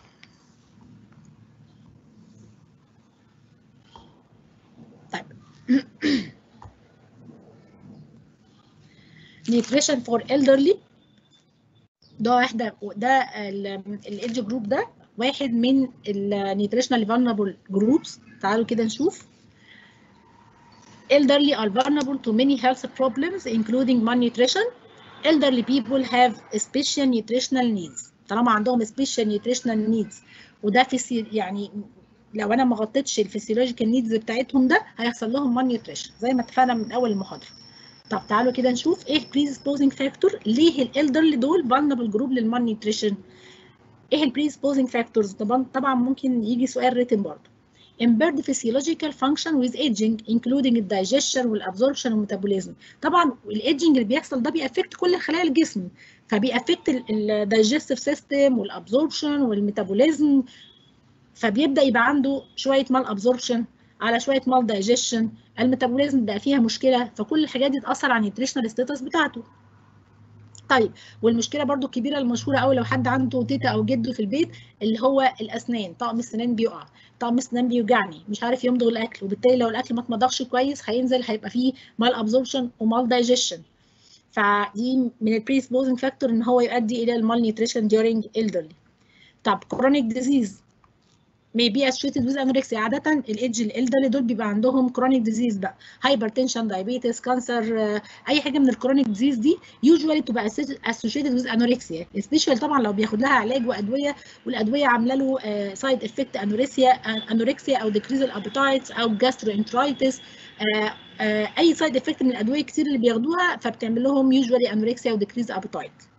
nutrition for elderly ده واحدة ده الايدج جروب ده واحد من النيوتريشنال vulnerable جروبس تعالوا كده نشوف elderly are vulnerable to many health problems including malnutrition elderly people have special nutritional needs طالما عندهم special nutritional needs وده في يعني لو انا ما غطيتش الفسيولوجيكال نيدز بتاعتهم ده هيحصل لهم malnutrition زي ما اتفقنا من اول المحاضره طب تعالوا كده نشوف ايه predisposing فاكتور ليه الالدرلي دول vulnerable جروب للmalnutrition ايه البريسبوزنج فاكتورز طبعا طبعا ممكن يجي سؤال ريتن برضه impaired physiological function with aging including الدايجيشن والابزوربشن والميتابوليزم طبعا الايدجنج اللي بيحصل ده بيأفكت كل خلايا الجسم فبيأفكت الدايجستيف سيستم والابزوربشن والميتابوليزم فبيبدا يبقى عنده شويه مال ابزوربشن على شويه مال دايجيشن الميتابوليزم بقى فيها مشكله فكل الحاجات دي تاثر على النيوتريشنال ستاتس بتاعته طيب والمشكله برضو الكبيره المشهوره قوي لو حد عنده تيتا او جده في البيت اللي هو الاسنان طقم السنان بيقع طقم السنان بيوجعني مش عارف يمضغ الاكل وبالتالي لو الاكل ما اتمضغش كويس هينزل هيبقى فيه مال ابزوربشن ومال دايجيشن فدي من البريسبوزنج فاكتور ان هو يؤدي الى المال نيوتريشن during elderly طب chronic disease may be associated with anorexia عادة الايدج الالدرلي دول بيبقى عندهم chronic disease بقى hypertension diabetes كانسر اي حاجه من الكرونيك ديزيز دي usually تبقى associated with anorexia especially طبعا لو بياخد لها علاج وادويه والادويه عامله له سايد افكت انوركسيا انوركسيا او decrease الابيتايتس او gastroenteritis اي سايد افكت من الادويه كتير اللي بياخدوها فبتعمل لهم usually anorexia و decrease appetite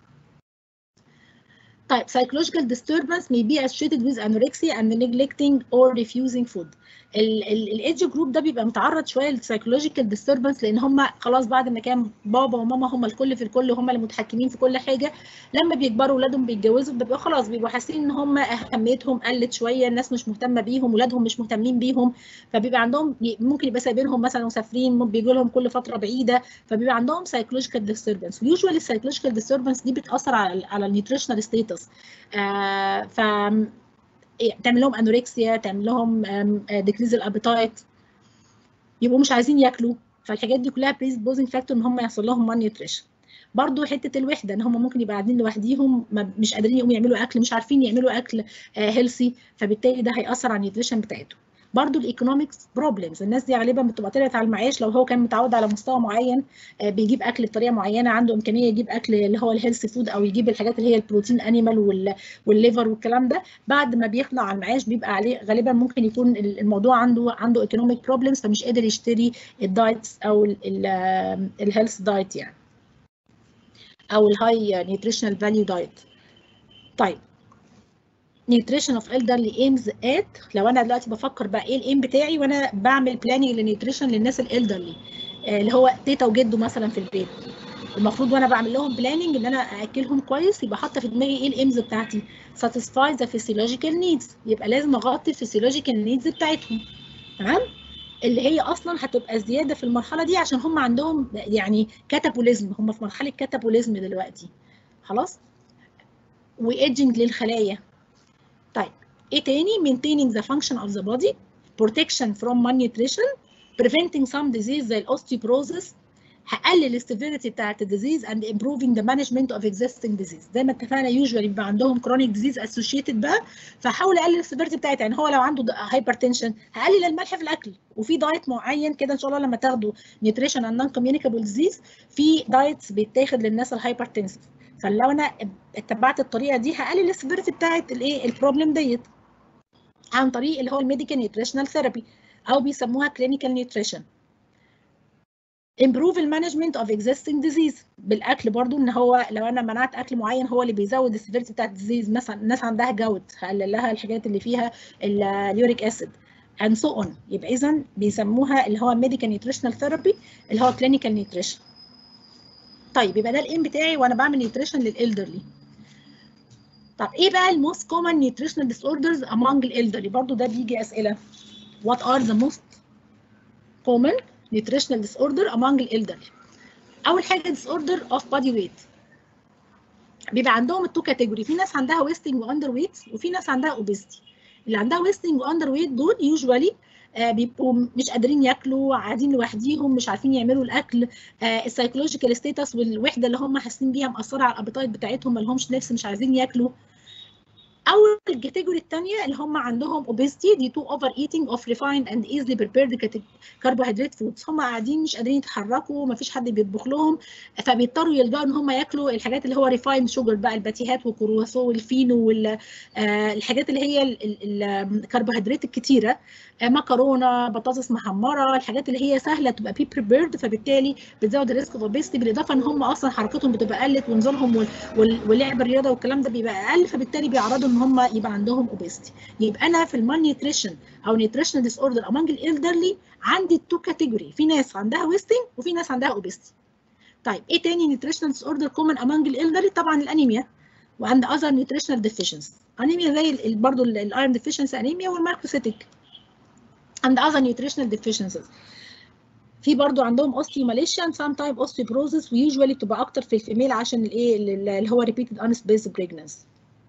طيب psychological disturbance may be associated with anorexia and neglecting or refusing food. الايدج جروب ده بيبقى متعرض شويه للسايكولوجيكال ديستربنس لان هم خلاص بعد ما كان بابا وماما هم الكل في الكل هم اللي متحكمين في كل حاجه لما بيكبروا اولادهم بيتجوزوا بيبقى خلاص بيبقوا حاسين ان هم اهميتهم قلت شويه الناس مش مهتمه بيهم ولادهم مش مهتمين بيهم فبيبقى عندهم ممكن يبقى سايبينهم مثلا مسافرين بيجوا لهم كل فتره بعيده فبيبقى عندهم سايكولوجيكال ديستربنس ويوجوالي السايكولوجيكال ديستربنس دي بتاثر على على النيوتريشنال ستيتس آه ف تعمل لهم انوركسيا تعمل لهم ديكريز الابيتايت يبقوا مش عايزين ياكلوا فالحاجات دي كلها بريز بوزنج فاكتور ان هم يحصل لهم مان نيوتريشن برضه حته الوحده ان هم ممكن يبقى قاعدين لوحديهم مش قادرين يقوموا يعملوا اكل مش عارفين يعملوا اكل هيلثي فبالتالي ده هياثر على النيوتريشن بتاعتهم برضو الايكونومكس بروبلمز الناس دي غالبا بتبقى طلعت على المعاش لو هو كان متعود على مستوى معين بيجيب اكل بطريقه معينه عنده امكانيه يجيب اكل اللي هو الهيلث فود او يجيب الحاجات اللي هي البروتين انيمال والليفر والكلام ده بعد ما بيطلع على المعاش بيبقى عليه غالبا ممكن يكون الموضوع عنده عنده ايكونوميك بروبلمز فمش قادر يشتري الدايتس او الهيلث دايت يعني او الهاي نيوتريشنال فاليو دايت طيب نيوتريشن اوف elderly aims at لو انا دلوقتي بفكر بقى ايه الايم بتاعي وانا بعمل بلاننج للنيوتريشن للناس الالدرلي اللي هو تيتا وجده مثلا في البيت المفروض وانا بعمل لهم بلاننج ان انا ااكلهم كويس يبقى حاطه في دماغي ايه الايمز بتاعتي satisfy the physiological needs يبقى لازم اغطي الفسيولوجيكال نيدز بتاعتهم تمام اللي هي اصلا هتبقى زياده في المرحله دي عشان هم عندهم يعني كاتابوليزم هم في مرحله كاتابوليزم دلوقتي خلاص وايدجنج للخلايا طيب ايه تاني maintaining the function of the body protection from malnutrition preventing some disease زي الاوستيوبروزس هقلل السيفيريتي بتاعت الديزيز and improving the management of existing disease زي ما اتفقنا يوجوالي بيبقى عندهم chronic disease associated بقى فحاول اقلل السيفيريتي بتاعتها يعني هو لو عنده هايبرتنشن هقلل الملح في الاكل وفي دايت معين كده ان شاء الله لما تاخدوا نيوتريشن اند نون كوميونيكابل ديزيز في دايتس بيتاخد للناس الهايبرتنسيف فلو انا اتبعت الطريقه دي هقلل السيفيريتي بتاعت الايه البروبلم ديت عن طريق اللي هو الميديكال نيوتريشنال ثيرابي او بيسموها كلينيكال نيوتريشن improve المانجمنت اوف existing disease بالاكل برضو ان هو لو انا منعت اكل معين هو اللي بيزود السيفيريتي بتاعت الديزيز مثلا الناس عندها جود هقلل لها الحاجات اللي فيها اليوريك اسيد and so on يبقى اذا بيسموها اللي هو medical nutritional therapy اللي هو clinical nutrition طيب يبقى ده الايم بتاعي وانا بعمل نيوتريشن للالدرلي طب ايه بقى الموست كومن نيوتريشنال ديس اوردرز among الالدرلي برضو ده بيجي اسئله what are the most common nutritional disorder among الالدرلي اول حاجه disorder of body weight بيبقى عندهم التو كاتيجوري في ناس عندها ويستنج واندر ويت وفي ناس عندها اوبيستي اللي عندها ويستنج واندر ويت دول يوجوالي آه بيبقوا مش قادرين ياكلوا قاعدين لوحديهم مش عارفين يعملوا الاكل آه السايكولوجيكال ستيتس والوحده اللي هم حاسين بيها مأثره على الابيتايت بتاعتهم ما لهمش نفس مش عايزين ياكلوا او الكاتيجوري الثانيه اللي هم عندهم اوبيستي دي تو اوفر ايتنج اوف ريفايند اند ايزلي بريبيرد كربوهيدرات فودز هم قاعدين مش قادرين يتحركوا ما فيش حد بيطبخ لهم فبيضطروا يلجأوا ان هم ياكلوا الحاجات اللي هو ريفايند شوجر بقى الباتيهات والكرواسون والفينو والحاجات اللي هي الكربوهيدرات الكتيره مكرونه بطاطس محمره الحاجات اللي هي سهله تبقى بي بريبيرد فبالتالي بتزود الريسك اوف اوبيستي بالاضافه ان هم اصلا حركتهم بتبقى قلت ونزولهم ولعب الرياضه والكلام ده بيبقى اقل فبالتالي بيعرضوا ان هم يبقى عندهم اوبيستي يبقى انا في المان نيوتريشن او نيوتريشنال ديس اوردر امونج الالدرلي عندي التو كاتيجوري في ناس عندها ويستنج وفي ناس عندها اوبيستي طيب ايه تاني نيوتريشنال ديس اوردر كومن امونج الالدرلي طبعا الانيميا وعند اذر نيوتريشنال ديفيشنسي انيميا زي برضه الايرون ديفيشنسي انيميا والماركوسيتيك and other nutritional deficiencies في برضو عندهم اوستيوماليشن سام تايم اوستيوبروزس ويوجوالي بتبقى اكتر في الفيميل عشان الايه اللي هو ريبيتد ان سبيس بريجنسي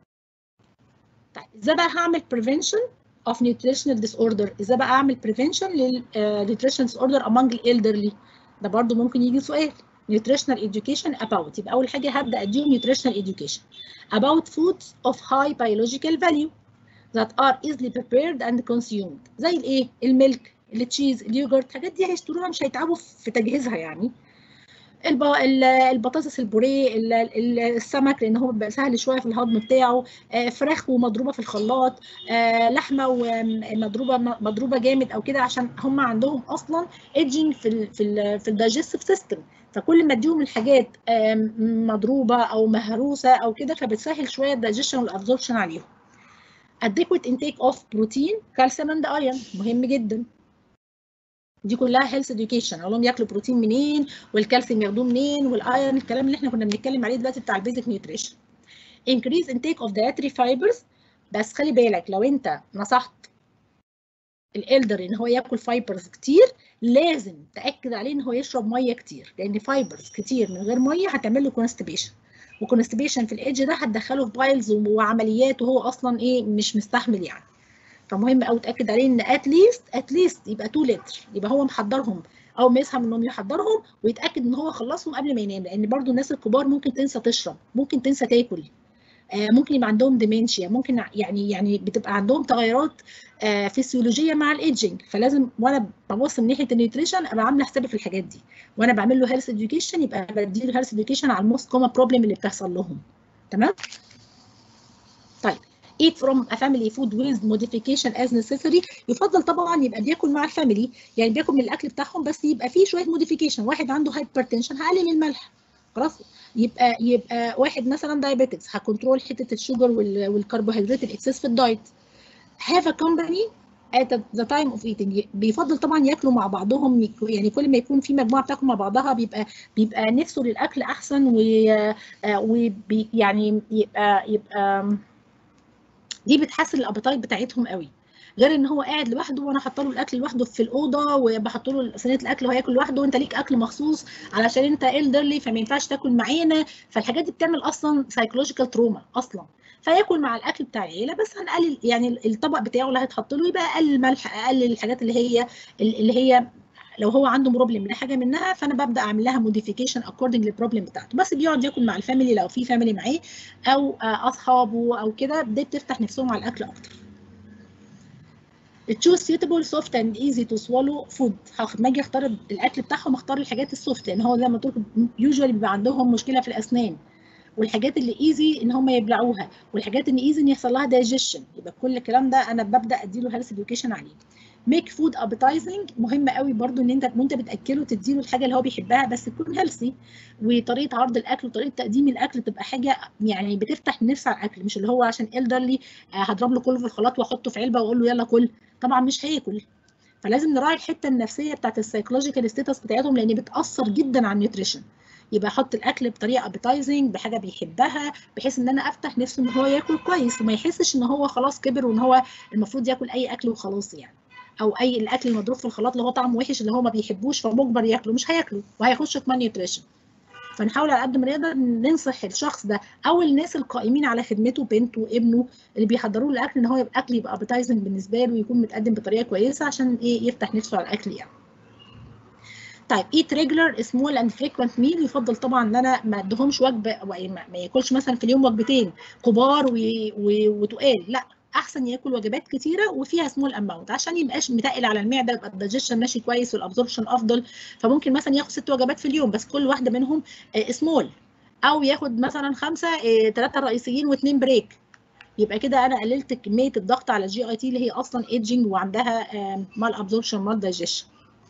طيب ازاي بقى هعمل prevention of nutritional disorder ازاي بقى اعمل prevention لل uh, nutritional disorder among the elderly ده برضو ممكن يجي سؤال nutritional education about يبقى اول حاجه هبدا اديهم nutritional education about foods of high biological value that are easily prepared and consumed زي الايه الملك التشيز اليوجرت الحاجات دي هيشتروها مش هيتعبوا في تجهيزها يعني الب... البطاطس البوريه السمك لان هو بيبقى سهل شويه في الهضم بتاعه فراخ ومضروبه في الخلاط لحمه ومضروبه مضروبه جامد او كده عشان هم عندهم اصلا ايدجنج في ال في ال في الدايجستيف سيستم فكل ما اديهم الحاجات مضروبه او مهروسه او كده فبتسهل شويه الدايجيشن والابزوربشن عليهم adequate intake of protein calcium and iron مهم جدا دي كلها هيلث اديوكيشن اقول لهم ياكلوا بروتين منين والكالسيوم ياخدوه منين والايرون الكلام اللي احنا كنا بنتكلم عليه دلوقتي بتاع البيزك نيوتريشن increase intake of dietary fibers بس خلي بالك لو انت نصحت الالدر ان هو ياكل فايبرز كتير لازم تاكد عليه ان هو يشرب ميه كتير لان فايبرز كتير من غير ميه هتعمل له كونستيبيشن وكونستيبيشن في الايدج ده هتدخله في بايلز وعمليات وهو اصلا ايه مش مستحمل يعني فمهم قوي تاكد عليه ان اتليست اتليست يبقى 2 لتر يبقى هو محضرهم اول ما يصحى من النوم يحضرهم ويتاكد ان هو خلصهم قبل ما ينام لان برضو الناس الكبار ممكن تنسى تشرب ممكن تنسى تاكل آه ممكن يبقى عندهم ديمنشيا ممكن يعني يعني بتبقى عندهم تغيرات آه فسيولوجيه مع الايدجنج فلازم وانا ببص من ناحيه النيوتريشن ابقى عامله حسابي في الحاجات دي وانا بعمل له هيلث اديوكيشن يبقى بديله هيلث اديوكيشن على الموست كومن بروبلم اللي بتحصل لهم تمام طيب eat from a family food with modification as necessary يفضل طبعا يبقى بياكل مع الفاميلي يعني بياكل من الاكل بتاعهم بس يبقى فيه شويه موديفيكيشن واحد عنده هايبرتنشن هقلل الملح خلاص يبقى يبقى واحد مثلا دايابيتكس هكنترول حته الشوجر والكربوهيدرات الاكسس في الدايت have a company at the time of eating بيفضل طبعا ياكلوا مع بعضهم يعني كل ما يكون في مجموعه بتاكل مع بعضها بيبقى بيبقى نفسه للاكل احسن ويعني يبقى يبقى دي بتحسن الابيتايت بتاعتهم قوي غير ان هو قاعد لوحده وانا حاطه له الاكل لوحده في الاوضه وبحط له صينيه الاكل وهو ياكل لوحده وانت ليك اكل مخصوص علشان انت الدرلي فما ينفعش تاكل معانا فالحاجات دي بتعمل اصلا سايكولوجيكال تروما اصلا فياكل مع الاكل بتاع العيله بس هنقلل يعني الطبق بتاعه اللي هيتحط له يبقى اقل الملح اقل الحاجات اللي هي اللي هي لو هو عنده بروبلم من حاجه منها فانا ببدا اعمل لها موديفيكيشن اكوردنج للبروبلم بتاعته بس بيقعد ياكل مع الفاميلي لو في فاميلي معاه او اصحابه او كده دي بتفتح نفسهم على الاكل اكتر choose suitable soft and easy to swallow food لما اجي اختار الاكل بتاعهم اختار الحاجات السوفت لان هو زي ما قلت لكم يوجوالي بيبقى عندهم مشكله في الاسنان والحاجات اللي ايزي ان هم يبلعوها والحاجات اللي ايزي ان يحصل لها دايجيشن يبقى كل الكلام ده انا ببدا اديله هيلث اديوكيشن عليه ميك فود ابيتايزنج مهم قوي برضو ان انت وانت بتاكله تديله الحاجه اللي هو بيحبها بس تكون هيلثي وطريقه عرض الاكل وطريقه تقديم الاكل تبقى حاجه يعني بتفتح النفس على الاكل مش اللي هو عشان الدرلي هضرب له كله في الخلاط واحطه في علبه واقول له يلا كل طبعا مش هياكل فلازم نراعي الحته النفسيه بتاعت السايكولوجيكال ستاتس بتاعتهم لان بتاثر جدا على النيوتريشن يبقى احط الاكل بطريقه ابيتايزنج بحاجه بيحبها بحيث ان انا افتح نفسه ان هو ياكل كويس وما يحسش ان هو خلاص كبر وان هو المفروض ياكل اي اكل وخلاص يعني او اي الاكل المضروب في الخلاط اللي هو طعمه وحش اللي هو ما بيحبوش فمجبر ياكله مش هياكله وهيخش في مان نيوتريشن فنحاول على قد ما نقدر ننصح الشخص ده او الناس القائمين على خدمته بنته ابنه اللي بيحضروا له الاكل ان هو يبقى الاكل يبقى ابيتايزنج بالنسبه له ويكون متقدم بطريقه كويسه عشان ايه يفتح نفسه على الاكل يعني طيب eat regular small and frequent meal يفضل طبعا ان انا ما اديهمش وجبه ما ياكلش مثلا في اليوم وجبتين كبار وتقال لا احسن ياكل وجبات كتيره وفيها سمول اماونت عشان يبقاش متقل على المعده يبقى الدايجيشن ماشي كويس والابزوربشن افضل فممكن مثلا ياخد ست وجبات في اليوم بس كل واحده منهم سمول او ياخد مثلا خمسه ثلاثه رئيسيين واثنين بريك يبقى كده انا قللت كميه الضغط على الجي اي تي اللي هي اصلا ايدجنج وعندها مال ابزوربشن مال دايجيشن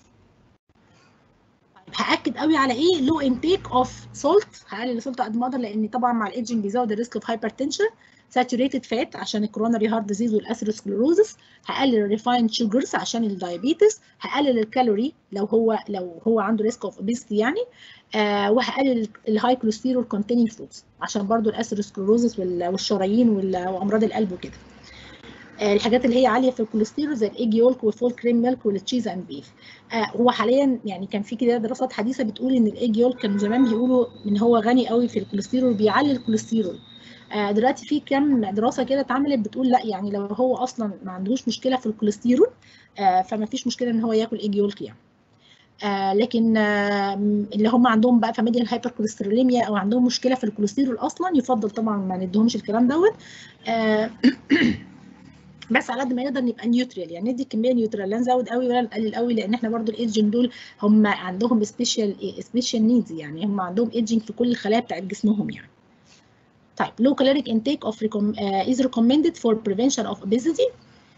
هاكد قوي على ايه لو انتيك اوف سولت هقلل السولت قد ما اقدر لان طبعا مع الايدجنج بيزود الريسك اوف هايبرتنشن ساتوريتد فات عشان الكوروناري هارت ديزيز والاثيروسكلروزس هقلل الريفايند شوجرز عشان الدايابيتس هقلل الكالوري لو هو لو هو عنده ريسك اوف اوبيستي يعني آه وهقلل الهاي كوليسترول كونتيننج فودز عشان برضو الاثيروسكلروزس والشرايين وامراض القلب وكده الحاجات اللي هي عاليه في الكوليسترول زي الايج يولك والفول كريم ميلك والتشيز اند بيف هو حاليا يعني كان في كده دراسات حديثه بتقول ان الايج يولك كانوا زمان بيقولوا ان هو غني قوي في الكوليسترول بيعلي الكوليسترول دلوقتي في كام دراسه كده اتعملت بتقول لا يعني لو هو اصلا ما عندوش مشكله في الكوليسترول فما فيش مشكله ان هو ياكل ايج يولك يعني آه لكن آه اللي هم عندهم بقى فاميليال هايبر كوليستروليميا او عندهم مشكله في الكوليسترول اصلا يفضل طبعا ما ندهمش الكلام دوت آه بس على قد ما نقدر نبقى نيوترال يعني ندي كميه نيوترال لا نزود قوي ولا نقلل قوي لان احنا برضو الايدجنج دول هم عندهم سبيشال سبيشال نيدز يعني هم عندهم ايدجنج في كل الخلايا بتاعت جسمهم يعني طيب low caloric intake of uh, is recommended for prevention of obesity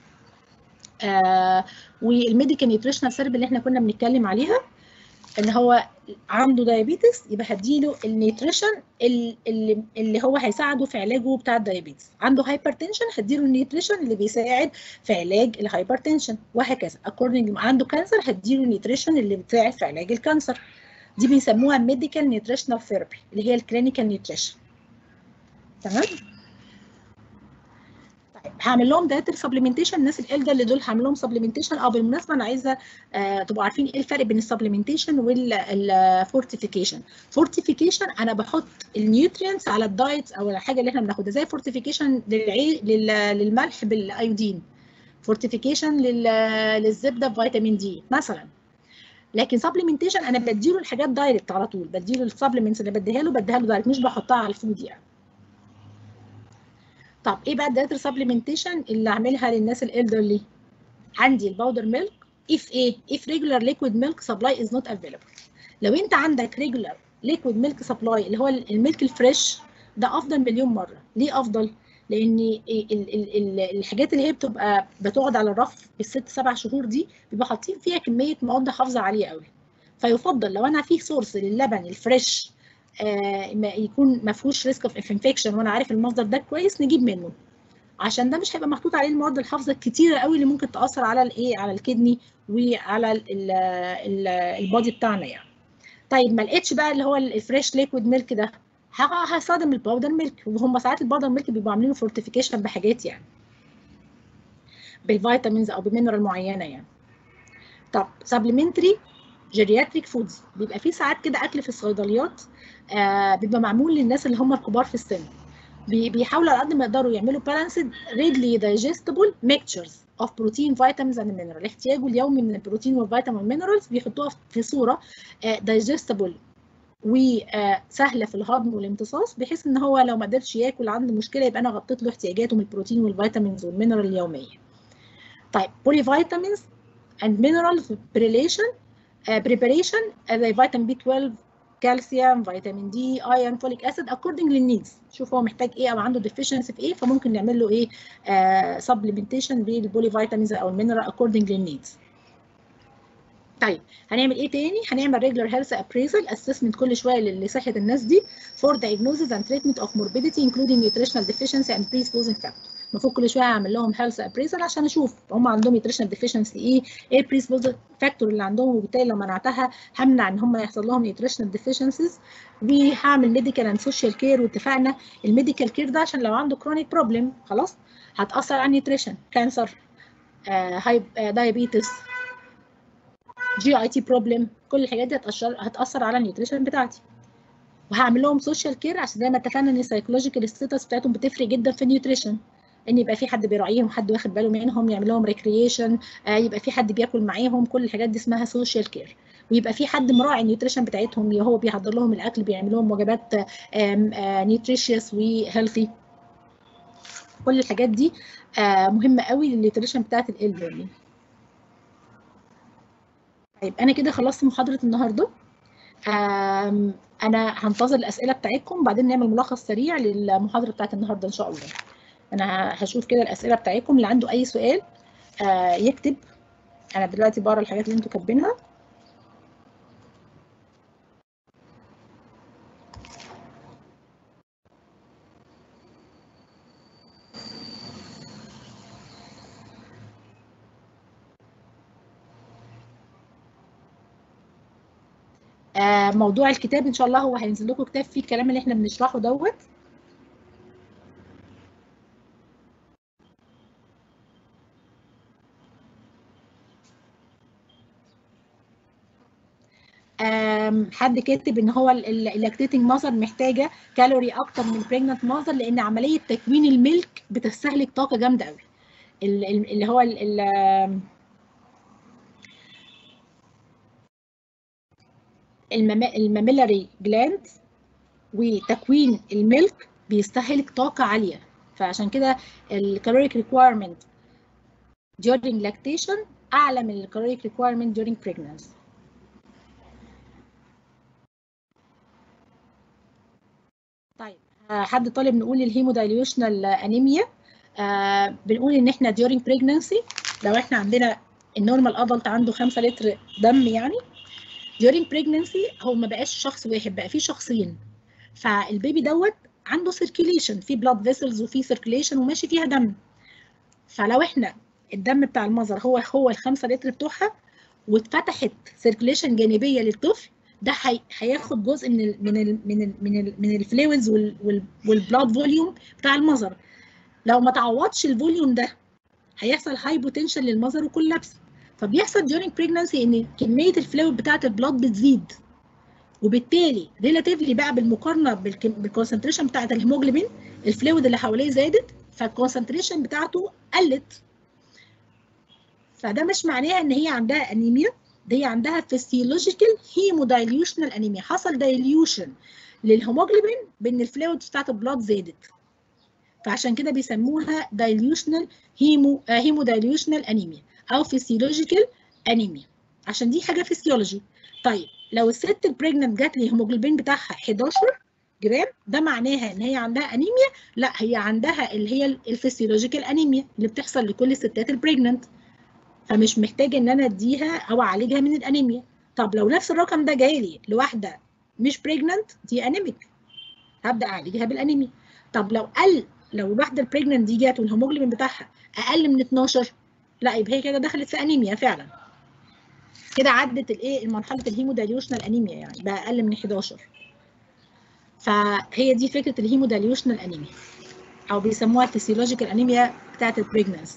آه والميديكال نيوتريشنال ثيرابي اللي احنا كنا بنتكلم عليها ان هو عنده دايابيتس يبقى هديله النيوتريشن اللي, اللي هو هيساعده في علاجه بتاع الدايابيتس عنده هايبرتنشن هديله النيوتريشن اللي بيساعد في علاج الهايبرتنشن وهكذا اكوردنج عنده كانسر هديله النيوتريشن اللي بتساعد في علاج الكانسر دي بنسموها ميديكال نيوتريشنال ثيرابي اللي هي الكلينيكال نيوتريشن تمام هعمل لهم دايتري سبلمنتيشن الناس الالدر اللي دول هعمل لهم سبلمنتيشن اه بالمناسبه انا عايزه آه تبقوا عارفين ايه الفرق بين السبلمنتيشن والفورتيفيكيشن فورتيفيكيشن انا بحط النيوترينتس على الدايت او الحاجه اللي احنا بناخدها زي فورتيفيكيشن للعي... لل... للملح بالايودين فورتيفيكيشن لل... للزبده بفيتامين دي مثلا لكن سبلمنتيشن انا بديله الحاجات دايركت على طول بديله السبلمنتس اللي بديها له بديها له دايركت مش بحطها على الفود يعني طب ايه بقى الدايتري سبلمنتيشن اللي اعملها للناس الالدرلي عندي الباودر ميلك if ايه if regular liquid milk supply is not available لو انت عندك regular liquid milk supply اللي هو الميلك الفريش ده افضل مليون مره ليه افضل لان ال ال ال الحاجات اللي هي بتبقى بتقعد على الرف بالست سبع شهور دي بيبقى حاطين فيها كميه مواد حافظه عاليه قوي فيفضل لو انا في سورس للبن الفريش آه ما يكون ما فيهوش ريسك اوف انفكشن وانا عارف المصدر ده كويس نجيب منه عشان ده مش هيبقى محطوط عليه المواد الحافظه الكتيره قوي اللي ممكن تاثر على الايه على الكدني وعلى البادي بتاعنا يعني طيب ما لقيتش بقى اللي هو الفريش ليكويد ميلك ده هستخدم الباودر ميلك وهم ساعات الباودر ميلك بيبقوا عاملينه فورتيفيكيشن بحاجات يعني بالفيتامينز او بمينرال معينه يعني طب سبلمنتري جيرياتريك فودز بيبقى في ساعات كده اكل في الصيدليات آه بيبقى معمول للناس اللي هم الكبار في السن بيحاولوا على قد ما يقدروا يعملوا بالانسد ريدلي دايجستبل ميكتشرز اوف بروتين فيتامينز اند مينرال احتياجه اليومي من البروتين والفيتامين والمينرالز بيحطوها في صوره دايجستبل وسهله في الهضم والامتصاص بحيث ان هو لو ما قدرش ياكل عنده مشكله يبقى انا غطيت له احتياجاته من البروتين والفيتامينز والمينرال اليوميه. طيب بولي فيتامينز اند مينرالز بريليشن بريباريشن زي فيتامين بي 12 كالسيوم فيتامين دي ايرون فوليك اسيد اكوردنج للنيدز شوف هو محتاج ايه او عنده ديفيشنسي في ايه فممكن نعمل له ايه سبلمنتيشن بالبولي فيتامينز او المينرال اكوردنج للنيدز طيب هنعمل ايه تاني هنعمل ريجولار هيلث ابريزل اسسمنت كل شويه لصحه الناس دي فور diagnosis and treatment of morbidity including nutritional deficiency and predisposing factor المفروض كل شويه اعمل لهم هيلث ابريزل عشان اشوف هم عندهم نيوتريشنال ديفيشنسي ايه ايه البريسبوزنج فاكتور اللي عندهم وبالتالي لو منعتها همنع ان هم يحصل لهم نيوتريشنال ديفيشنسيز وهعمل ميديكال اند سوشيال كير واتفقنا الميديكال كير ده عشان لو عنده كرونيك بروبلم خلاص هتاثر على النيوتريشن كانسر هاي دايابيتس جي اي تي بروبلم كل الحاجات دي هتاثر هتاثر على النيوتريشن بتاعتي وهعمل لهم سوشيال كير عشان زي ما اتفقنا ان السايكولوجيكال ستاتس بتاعتهم بتفرق جدا في النيوتريشن ان يبقى في حد بيراعيهم حد واخد باله منهم يعمل لهم ريكريشن آه يبقى في حد بياكل معاهم كل الحاجات دي اسمها سوشيال كير ويبقى في حد مراعي النيوتريشن بتاعتهم هو بيحضر لهم الاكل بيعمل لهم وجبات نيوتريشيوس وهيلثي كل الحاجات دي آه مهمه قوي للنيوتريشن بتاعت الالدرلي طيب انا كده خلصت محاضره النهارده انا هنتظر الاسئله بتاعتكم بعدين نعمل ملخص سريع للمحاضره بتاعت النهارده ان شاء الله انا هشوف كده الاسئله بتاعتكم اللي عنده اي سؤال آه يكتب انا دلوقتي بقرا الحاجات اللي انتوا كاتبينها آه موضوع الكتاب ان شاء الله هو هينزل لكم كتاب فيه الكلام اللي احنا بنشرحه دوت حد كاتب ان هو اللاكتيتنج ماذر محتاجه كالوري اكتر من البريجننت ماذر لان عمليه تكوين الميلك بتستهلك طاقه جامده قوي اللي هو الماميلاري جلاند وتكوين الميلك بيستهلك طاقه عاليه فعشان كده الكالوريك ريكويرمنت during lactation اعلى من الكالوريك ريكويرمنت during pregnancy طيب حد طالب نقول الهيمودايليوشنال انيميا آه بنقول ان احنا during pregnancy لو احنا عندنا النورمال ادلت عنده 5 لتر دم يعني during pregnancy هو ما بقاش شخص واحد بقى فيه شخصين فالبيبي دوت عنده سيركيليشن في بلاد فيسلز وفي سيركيليشن وماشي فيها دم فلو احنا الدم بتاع المذر هو هو ال 5 لتر بتوعها واتفتحت سيركيليشن جانبيه للطفل ده هي... هياخد جزء من ال من ال من ال من ال من الفلويدز والبلاد فوليوم بتاع المذر لو ما تعوضش الفوليوم ده هيحصل هاي بوتنشال للمذر وكولابس فبيحصل during pregnancy ان كميه الفلويد بتاعه البلاد بتزيد وبالتالي ريلاتيفلي بقى بالمقارنه بالكونسنتريشن بتاعه الهيموجلوبين الفلويد اللي حواليه زادت فالكونسنتريشن بتاعته قلت فده مش معناها ان هي عندها انيميا ده هي عندها فيسيولوجيكال هيمودايليوشنال انيميا حصل دايليوشن للهيموجلوبين بان الفلويد بتاعت البلاد زادت فعشان كده بيسموها دايليوشنال هيمو هيمودايليوشنال انيميا او فيسيولوجيكال انيميا عشان دي حاجه فيسيولوجي طيب لو الست البريجننت جات لي الهيموجلوبين بتاعها 11 جرام ده معناها ان هي عندها انيميا لا هي عندها اللي هي الفسيولوجيكال انيميا اللي بتحصل لكل الستات البريجننت فمش محتاجه ان انا اديها او اعالجها من الانيميا طب لو نفس الرقم ده جاي لي لواحده مش بريجننت دي انيميك هبدا اعالجها بالانيميا طب لو قل لو الواحده البريجننت دي جات والهيموجلوبين بتاعها اقل من 12 لا يبقى هي كده دخلت في انيميا فعلا كده عدت الايه مرحله الهيمودايليوشنال انيميا يعني بقى اقل من 11 فهي دي فكره الهيمودايليوشنال انيميا او بيسموها الفسيولوجيكال انيميا بتاعت البريجننسي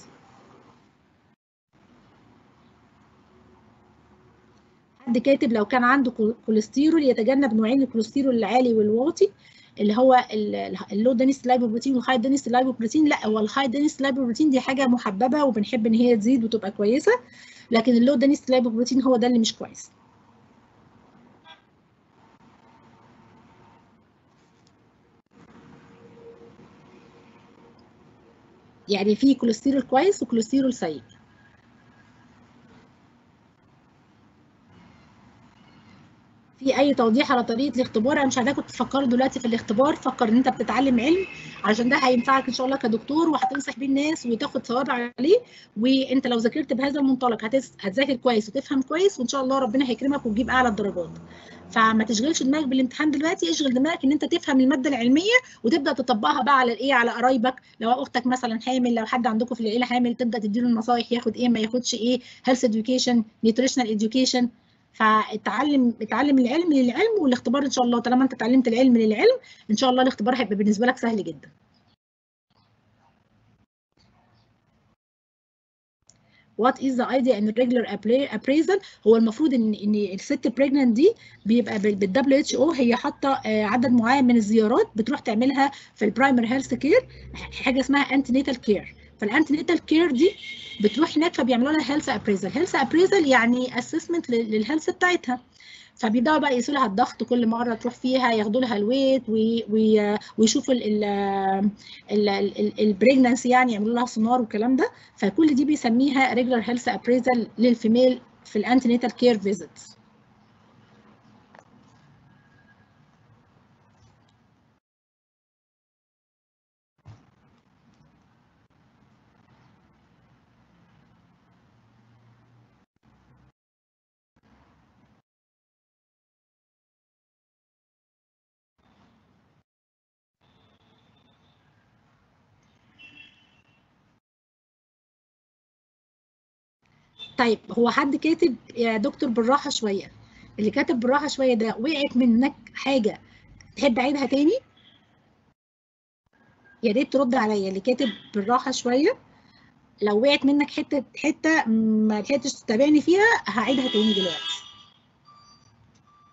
حد كاتب لو كان عنده كوليسترول يتجنب نوعين الكوليسترول العالي والواطي اللي هو اللو دنس لايبوبروتين والهاي دنس لايبوبروتين لا هو الهاي دنس لايبوبروتين دي حاجه محببه وبنحب ان هي تزيد وتبقى كويسه لكن اللو دنس لايبوبروتين هو ده اللي مش كويس يعني في كوليسترول كويس وكوليسترول سيء في اي توضيح على طريقه الاختبار انا مش عايزاكم تفكروا دلوقتي في الاختبار فكر ان انت بتتعلم علم عشان ده هينفعك ان شاء الله كدكتور وهتنصح بيه الناس وتاخد ثواب عليه وانت لو ذاكرت بهذا المنطلق هتس... هتذاكر كويس وتفهم كويس وان شاء الله ربنا هيكرمك وتجيب اعلى الدرجات فما تشغلش دماغك بالامتحان دلوقتي اشغل دماغك ان انت تفهم الماده العلميه وتبدا تطبقها بقى على الايه على قرايبك لو اختك مثلا حامل لو حد عندكم في العيله حامل تبدا تديله النصايح ياخد ايه ما ياخدش ايه هيلث اديوكيشن نيوتريشنال اديوكيشن فاتعلم اتعلم العلم للعلم والاختبار ان شاء الله طالما انت اتعلمت العلم للعلم ان شاء الله الاختبار هيبقى بالنسبه لك سهل جدا وات از ذا ايديا ان الريجولار ابريزل هو المفروض ان ان الست بريجننت دي بيبقى بالدبليو اتش او هي حاطه عدد معين من الزيارات بتروح تعملها في البرايمري هيلث كير حاجه اسمها انتي نيتال كير فالانتي نيتال كير دي بتروح هناك فبيعملوا لها هيلث ابريزل هيلث ابريزل يعني اسسمنت للهيلث بتاعتها فبيبداوا بقى يقيسوا لها الضغط كل مره تروح فيها ياخدوا لها الويت ويشوفوا البريجننسي يعني يعملوا لها سونار والكلام ده فكل دي بيسميها ريجولار هيلث ابريزل للفيميل في الانتي نيتال كير فيزيتس طيب هو حد كاتب يا دكتور بالراحه شويه اللي كاتب بالراحه شويه ده وقعت منك حاجه تحب اعيدها تاني يا ريت ترد عليا اللي كاتب بالراحه شويه لو وقعت منك حته حته ما لحقتش تتابعني فيها هعيدها تاني دلوقتي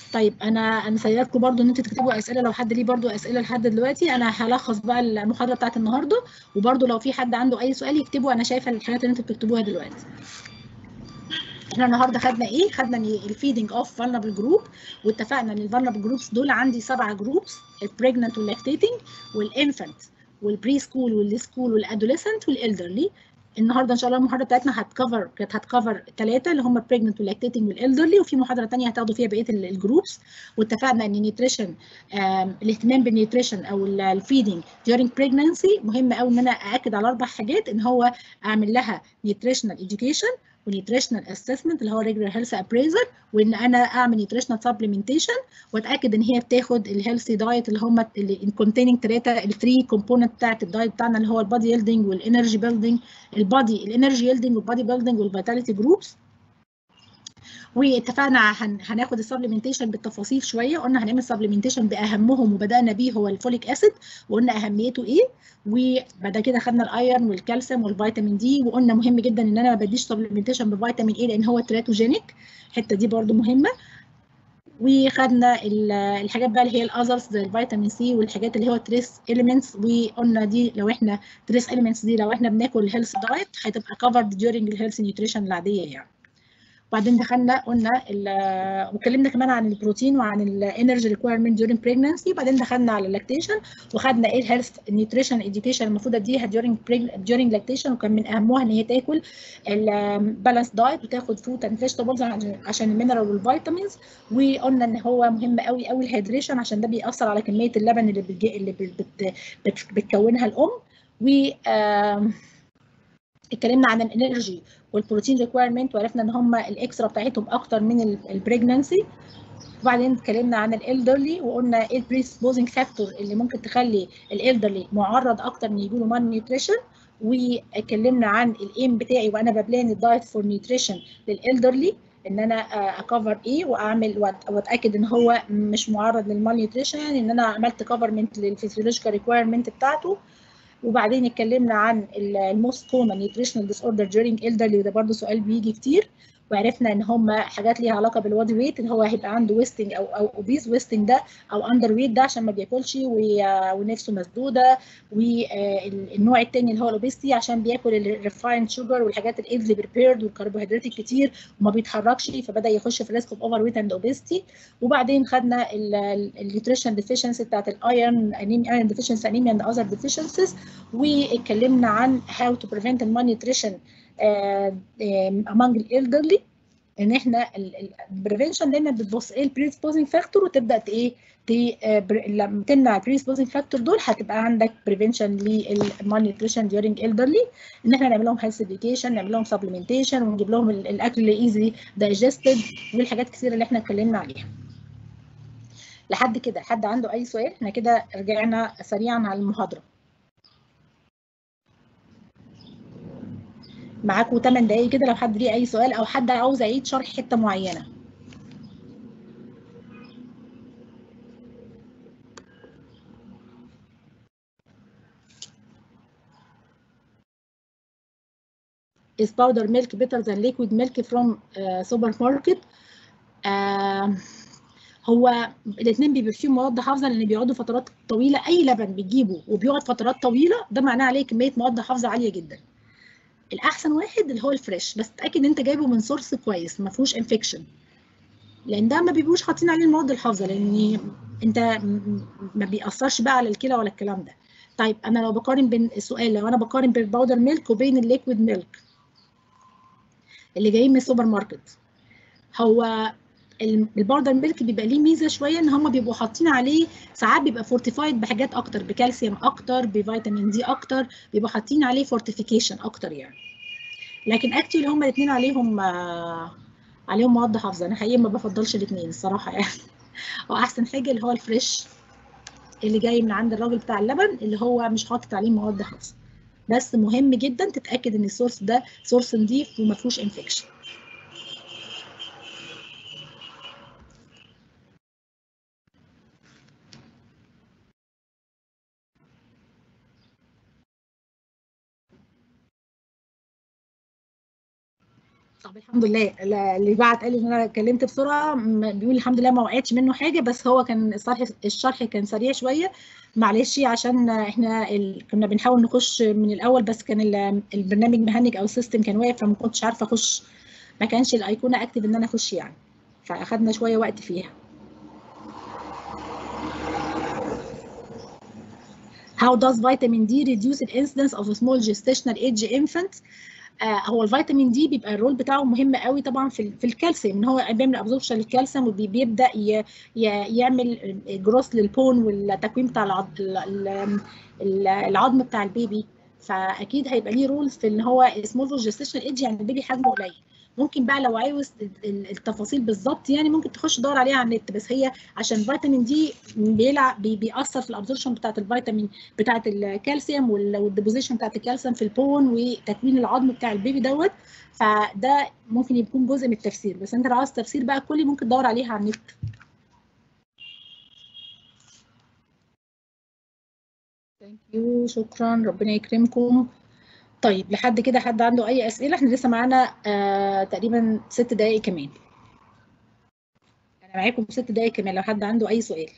طيب انا انا سايبكم برضو ان انتوا تكتبوا اسئله لو حد ليه برضو اسئله لحد دلوقتي انا هلخص بقى المحاضره بتاعت النهارده وبرضو لو في حد عنده اي سؤال يكتبه انا شايفه الحاجات اللي انتوا بتكتبوها دلوقتي احنا النهارده خدنا ايه خدنا الفيدنج اوف فالنربل جروب واتفقنا ان الفالنربل جروبس دول عندي سبعه جروبس البريجننت واللاكتيتنج والانفانت والبري سكول والسكول والادوليسنت والالدرلي النهارده ان شاء الله المحاضره بتاعتنا هتكفر كانت هتكفر ثلاثه اللي هم البريجننت واللاكتيتنج والالدرلي وفي محاضره ثانيه هتاخدوا فيها بقيه الجروبس واتفقنا ان النيوتريشن الاهتمام بالنيوتريشن او الفيدنج during pregnancy مهم قوي ان انا ااكد على اربع حاجات ان هو اعمل لها nutritional education ونيوتريشنال اسسمنت اللي هو ريجولار هيلث ابريزر وان انا اعمل نيوتريشنال سبلمنتيشن واتاكد ان هي بتاخد الهيلثي دايت اللي هم اللي كونتيننج ثلاثه الثري كومبوننت بتاعت الدايت بتاعنا اللي هو البادي يلدنج والانرجي بيلدنج البادي الانرجي يلدنج والبادي بيلدنج والفيتاليتي جروبس واتفقنا هن... هناخد السبلمنتيشن بالتفاصيل شويه قلنا هنعمل سبلمنتيشن باهمهم وبدانا بيه هو الفوليك اسيد وقلنا اهميته ايه وبعد كده خدنا الايرون والكالسيوم والفيتامين دي وقلنا مهم جدا ان انا ما بديش سبلمنتيشن بفيتامين اي لان هو تراتوجينيك الحته دي برده مهمه وخدنا الحاجات بقى اللي هي الاذرز زي الفيتامين سي والحاجات اللي هو تريس اليمنتس وقلنا دي لو احنا تريس اليمنتس دي لو احنا بناكل هيلث دايت هتبقى كفرد ديورنج الهيلث نيوتريشن العاديه يعني وبعدين دخلنا قلنا واتكلمنا كمان عن البروتين وعن الانرجي ريكويرمنت ديورنج بريجنسي وبعدين دخلنا على اللاكتيشن وخدنا ايه الهيلث نيوتريشن اديوكيشن المفروض اديها ديورنج ديورنج لاكتيشن وكان من اهمها ان هي تاكل البالانس دايت وتاخد فروت اند فيجيتابلز عشان المينرال والفيتامينز وقلنا ان هو مهم قوي قوي الهيدريشن عشان ده بيأثر على كميه اللبن اللي بتجي اللي بت بت بتكونها الام و اتكلمنا عن الانرجي والبروتين ريكويرمنت وعرفنا ان هم الاكسترا بتاعتهم اكتر من البريجننسي وبعدين اتكلمنا عن الالدرلي وقلنا ايه البريسبوزنج فاكتور اللي ممكن تخلي الالدرلي معرض اكتر ان يجيله مان نيوتريشن واتكلمنا عن الايم بتاعي وانا ببلان الدايت فور نيوتريشن للالدرلي ان انا اكفر ايه واعمل واتاكد ان هو مش معرض للمال نيوتريشن ان انا عملت كفرمنت للفيزيولوجيكال ريكويرمنت بتاعته وبعدين اتكلمنا عن الموست كومن نيوتريشنال ديس اوردر ديورنج الدرلي وده برضه سؤال بيجي كتير وعرفنا ان هم حاجات ليها علاقه بالبودي ويت اللي هو هيبقى عنده ويستنج او او اوبيز ويستنج ده او اندر ويت ده عشان ما بياكلش ونفسه مسدوده والنوع الثاني اللي هو الاوبيستي عشان بياكل الريفايند شوجر والحاجات الايزلي بريبيرد والكربوهيدرات الكتير وما بيتحركش فبدا يخش في ريسك اوف اوفر ويت اند اوبيستي وبعدين خدنا النيوتريشن ديفيشنسي بتاعت الايرن انيميا ايرن ديفيشنسي انيميا اند اذر ديفيشنسيز واتكلمنا عن هاو تو بريفنت المال نيوتريشن among الالدرلي ان احنا البريفنشن دايما بتبص ايه البريسبوزنج فاكتور وتبدا ايه لما تمنع البريسبوزنج فاكتور دول هتبقى عندك بريفنشن للمال نيوتريشن ديورنج الدرلي ان احنا نعمل لهم هيلث اديوكيشن نعمل لهم سبلمنتيشن ونجيب لهم الاكل اللي ايزي دايجستد والحاجات كتير اللي احنا اتكلمنا عليها لحد كده حد عنده اي سؤال احنا كده رجعنا سريعا على المحاضره معاكم 8 دقايق كده لو حد ليه اي سؤال او حد عاوز يعيد شرح حته معينه Is powder milk better than liquid milk from uh, supermarket? Uh, هو الاثنين بيبقى فيهم مواد حافظه لان بيقعدوا فترات طويله اي لبن بتجيبه وبيقعد فترات طويله ده معناه عليه كميه مواد حافظه عاليه جدا الاحسن واحد اللي هو الفريش بس تاكد ان انت جايبه من سورس كويس ما فيهوش انفكشن لان ده ما بيبقوش حاطين عليه المواد الحافظه لان انت ما بيأثرش بقى على الكلى ولا الكلام ده طيب انا لو بقارن بين السؤال لو انا بقارن بين الباودر ميلك وبين الليكويد ميلك اللي جايين من السوبر ماركت هو الباودر ميلك بيبقى ليه ميزه شويه ان هم بيبقوا حاطين عليه ساعات بيبقى فورتيفايد بحاجات اكتر بكالسيوم اكتر بفيتامين دي اكتر بيبقوا حاطين عليه فورتيفيكيشن اكتر يعني لكن اكتشلي هم الاثنين عليهم آه عليهم مواد حافظه انا حقيقي ما بفضلش الاثنين الصراحه يعني هو احسن حاجه اللي هو الفريش اللي جاي من عند الراجل بتاع اللبن اللي هو مش حاطط عليه مواد حافظه بس مهم جدا تتاكد ان السورس ده سورس نظيف وما فيهوش انفكشن طب الحمد لله اللي بعت قال لي ان انا اتكلمت بسرعه بيقول الحمد لله ما وقعتش منه حاجه بس هو كان الشرح الشرح كان سريع شويه معلش عشان احنا ال... كنا بنحاول نخش من الاول بس كان البرنامج مهنج او السيستم كان واقف فما كنتش عارفه اخش ما كانش الايقونه اكتف ان انا اخش يعني فاخدنا شويه وقت فيها How does vitamin D reduce the incidence of small gestational age infants? آه هو الفيتامين دي بيبقى الرول بتاعه مهم قوي طبعا في في الكالسيوم ان هو بيعمل ابزوربشن للكالسيوم وبيبدا يعمل جروس للبون والتكوين بتاع العظم, العظم بتاع البيبي فاكيد هيبقى ليه رولز في ان هو سمول جيستيشن ايدج يعني البيبي حجمه قليل ممكن بقى لو عاوز التفاصيل بالظبط يعني ممكن تخش تدور عليها على النت بس هي عشان الفيتامين دي بيلعب بيأثر في الابزوربشن بتاعت الفيتامين بتاعت الكالسيوم والديبوزيشن بتاعت الكالسيوم في البون وتكوين العظم بتاع البيبي دوت فده ممكن يكون جزء من التفسير بس انت لو عاوز تفسير بقى كلي ممكن تدور عليها على النت ثانك يو شكرا ربنا يكرمكم طيب لحد كده حد عنده اي اسئله احنا لسه معانا آه تقريبا ست دقائق كمان انا معاكم ست دقائق كمان لو حد عنده اي سؤال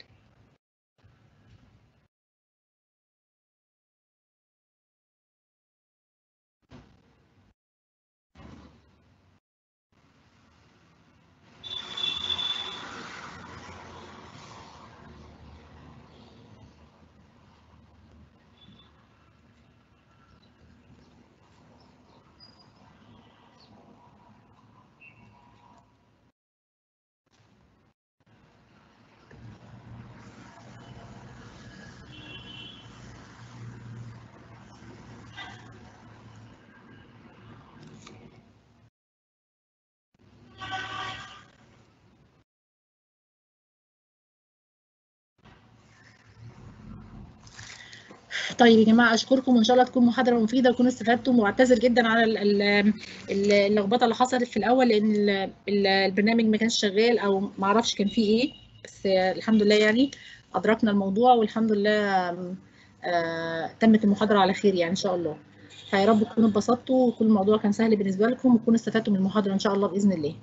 طيب يا جماعه اشكركم وان شاء الله تكون محاضره مفيده وتكونوا استفدتم واعتذر جدا على اللخبطه اللي حصلت في الاول لان البرنامج ما كانش شغال او ما اعرفش كان فيه ايه بس الحمد لله يعني ادركنا الموضوع والحمد لله تمت المحاضره على خير يعني ان شاء الله فيا رب تكونوا اتبسطتوا وكل الموضوع كان سهل بالنسبه لكم وتكونوا استفدتوا من المحاضره ان شاء الله باذن الله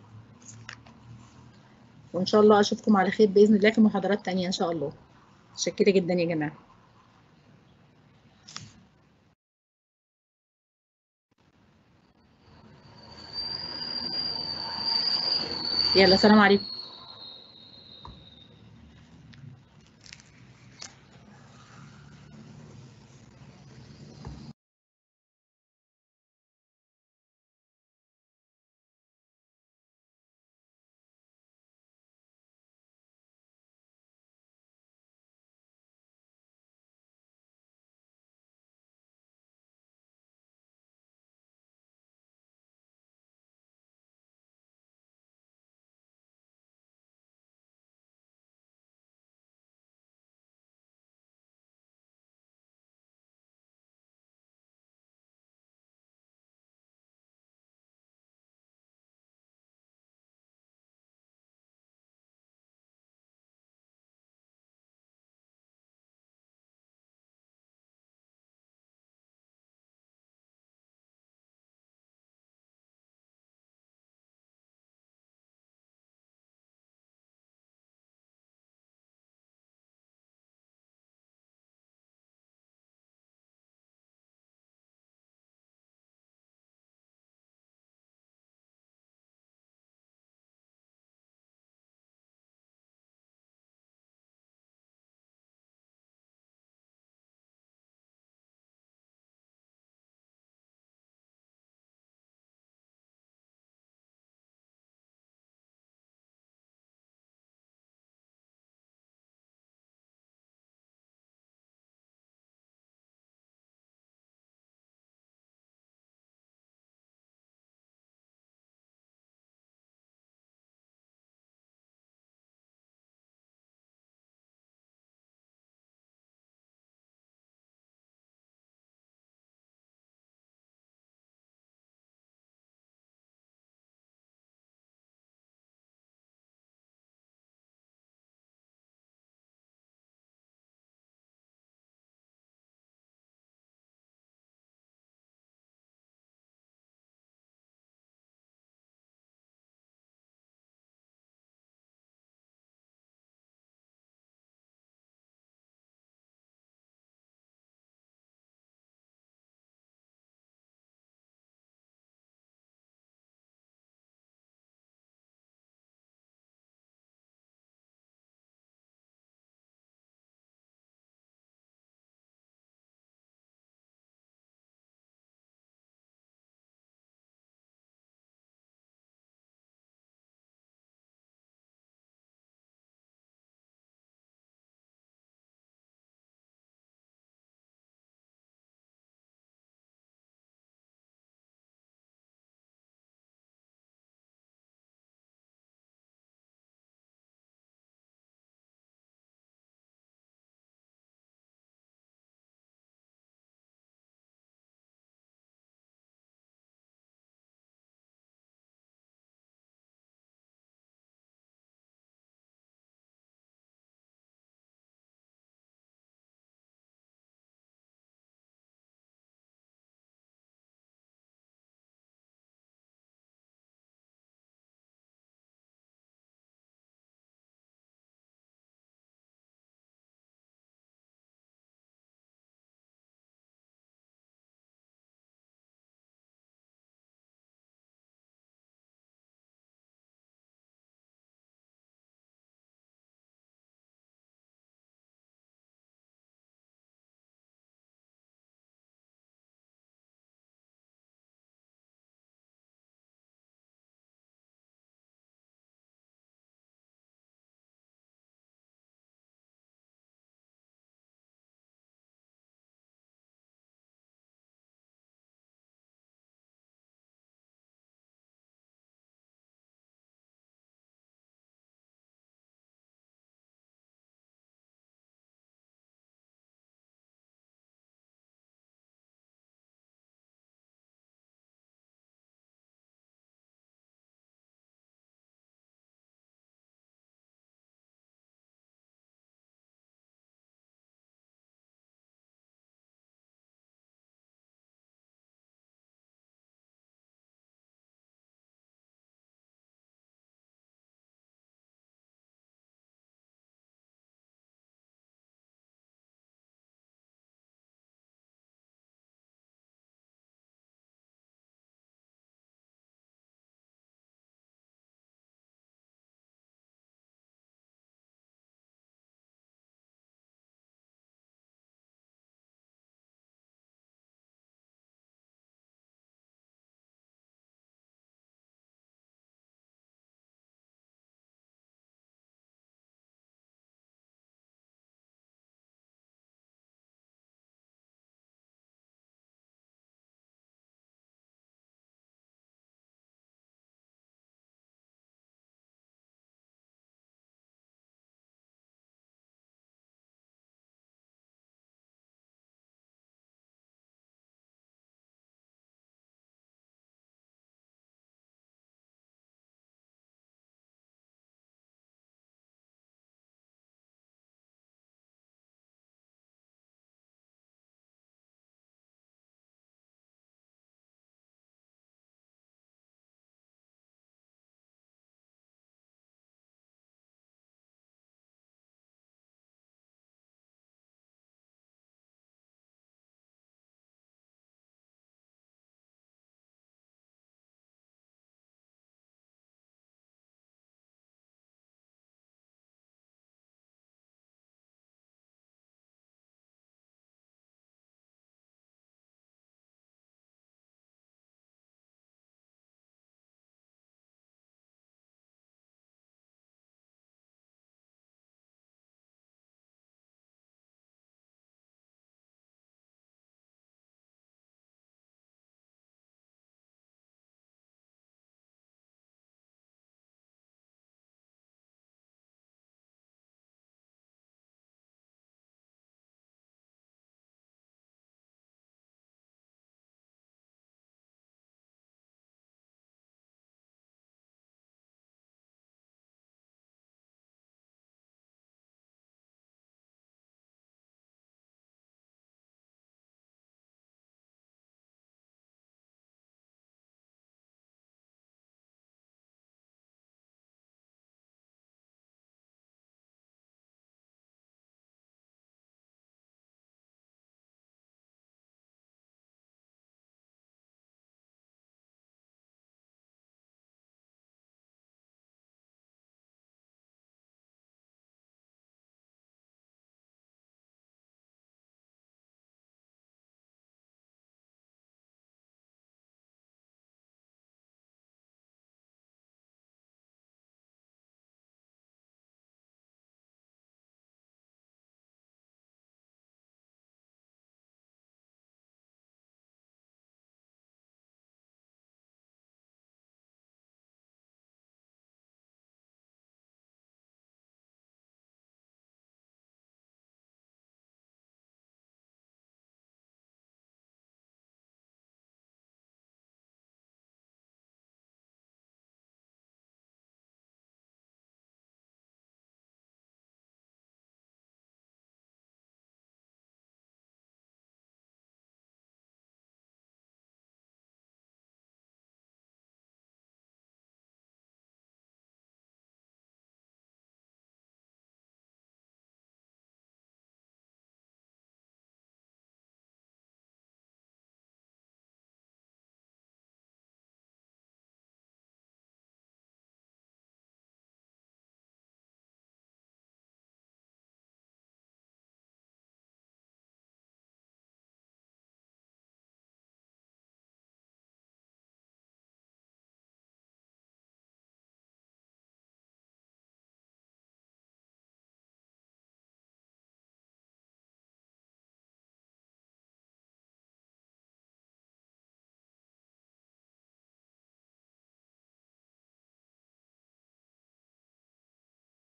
وان شاء الله اشوفكم على خير باذن الله في محاضرات تانية ان شاء الله متشكره جدا يا جماعه يلا سلام عليكم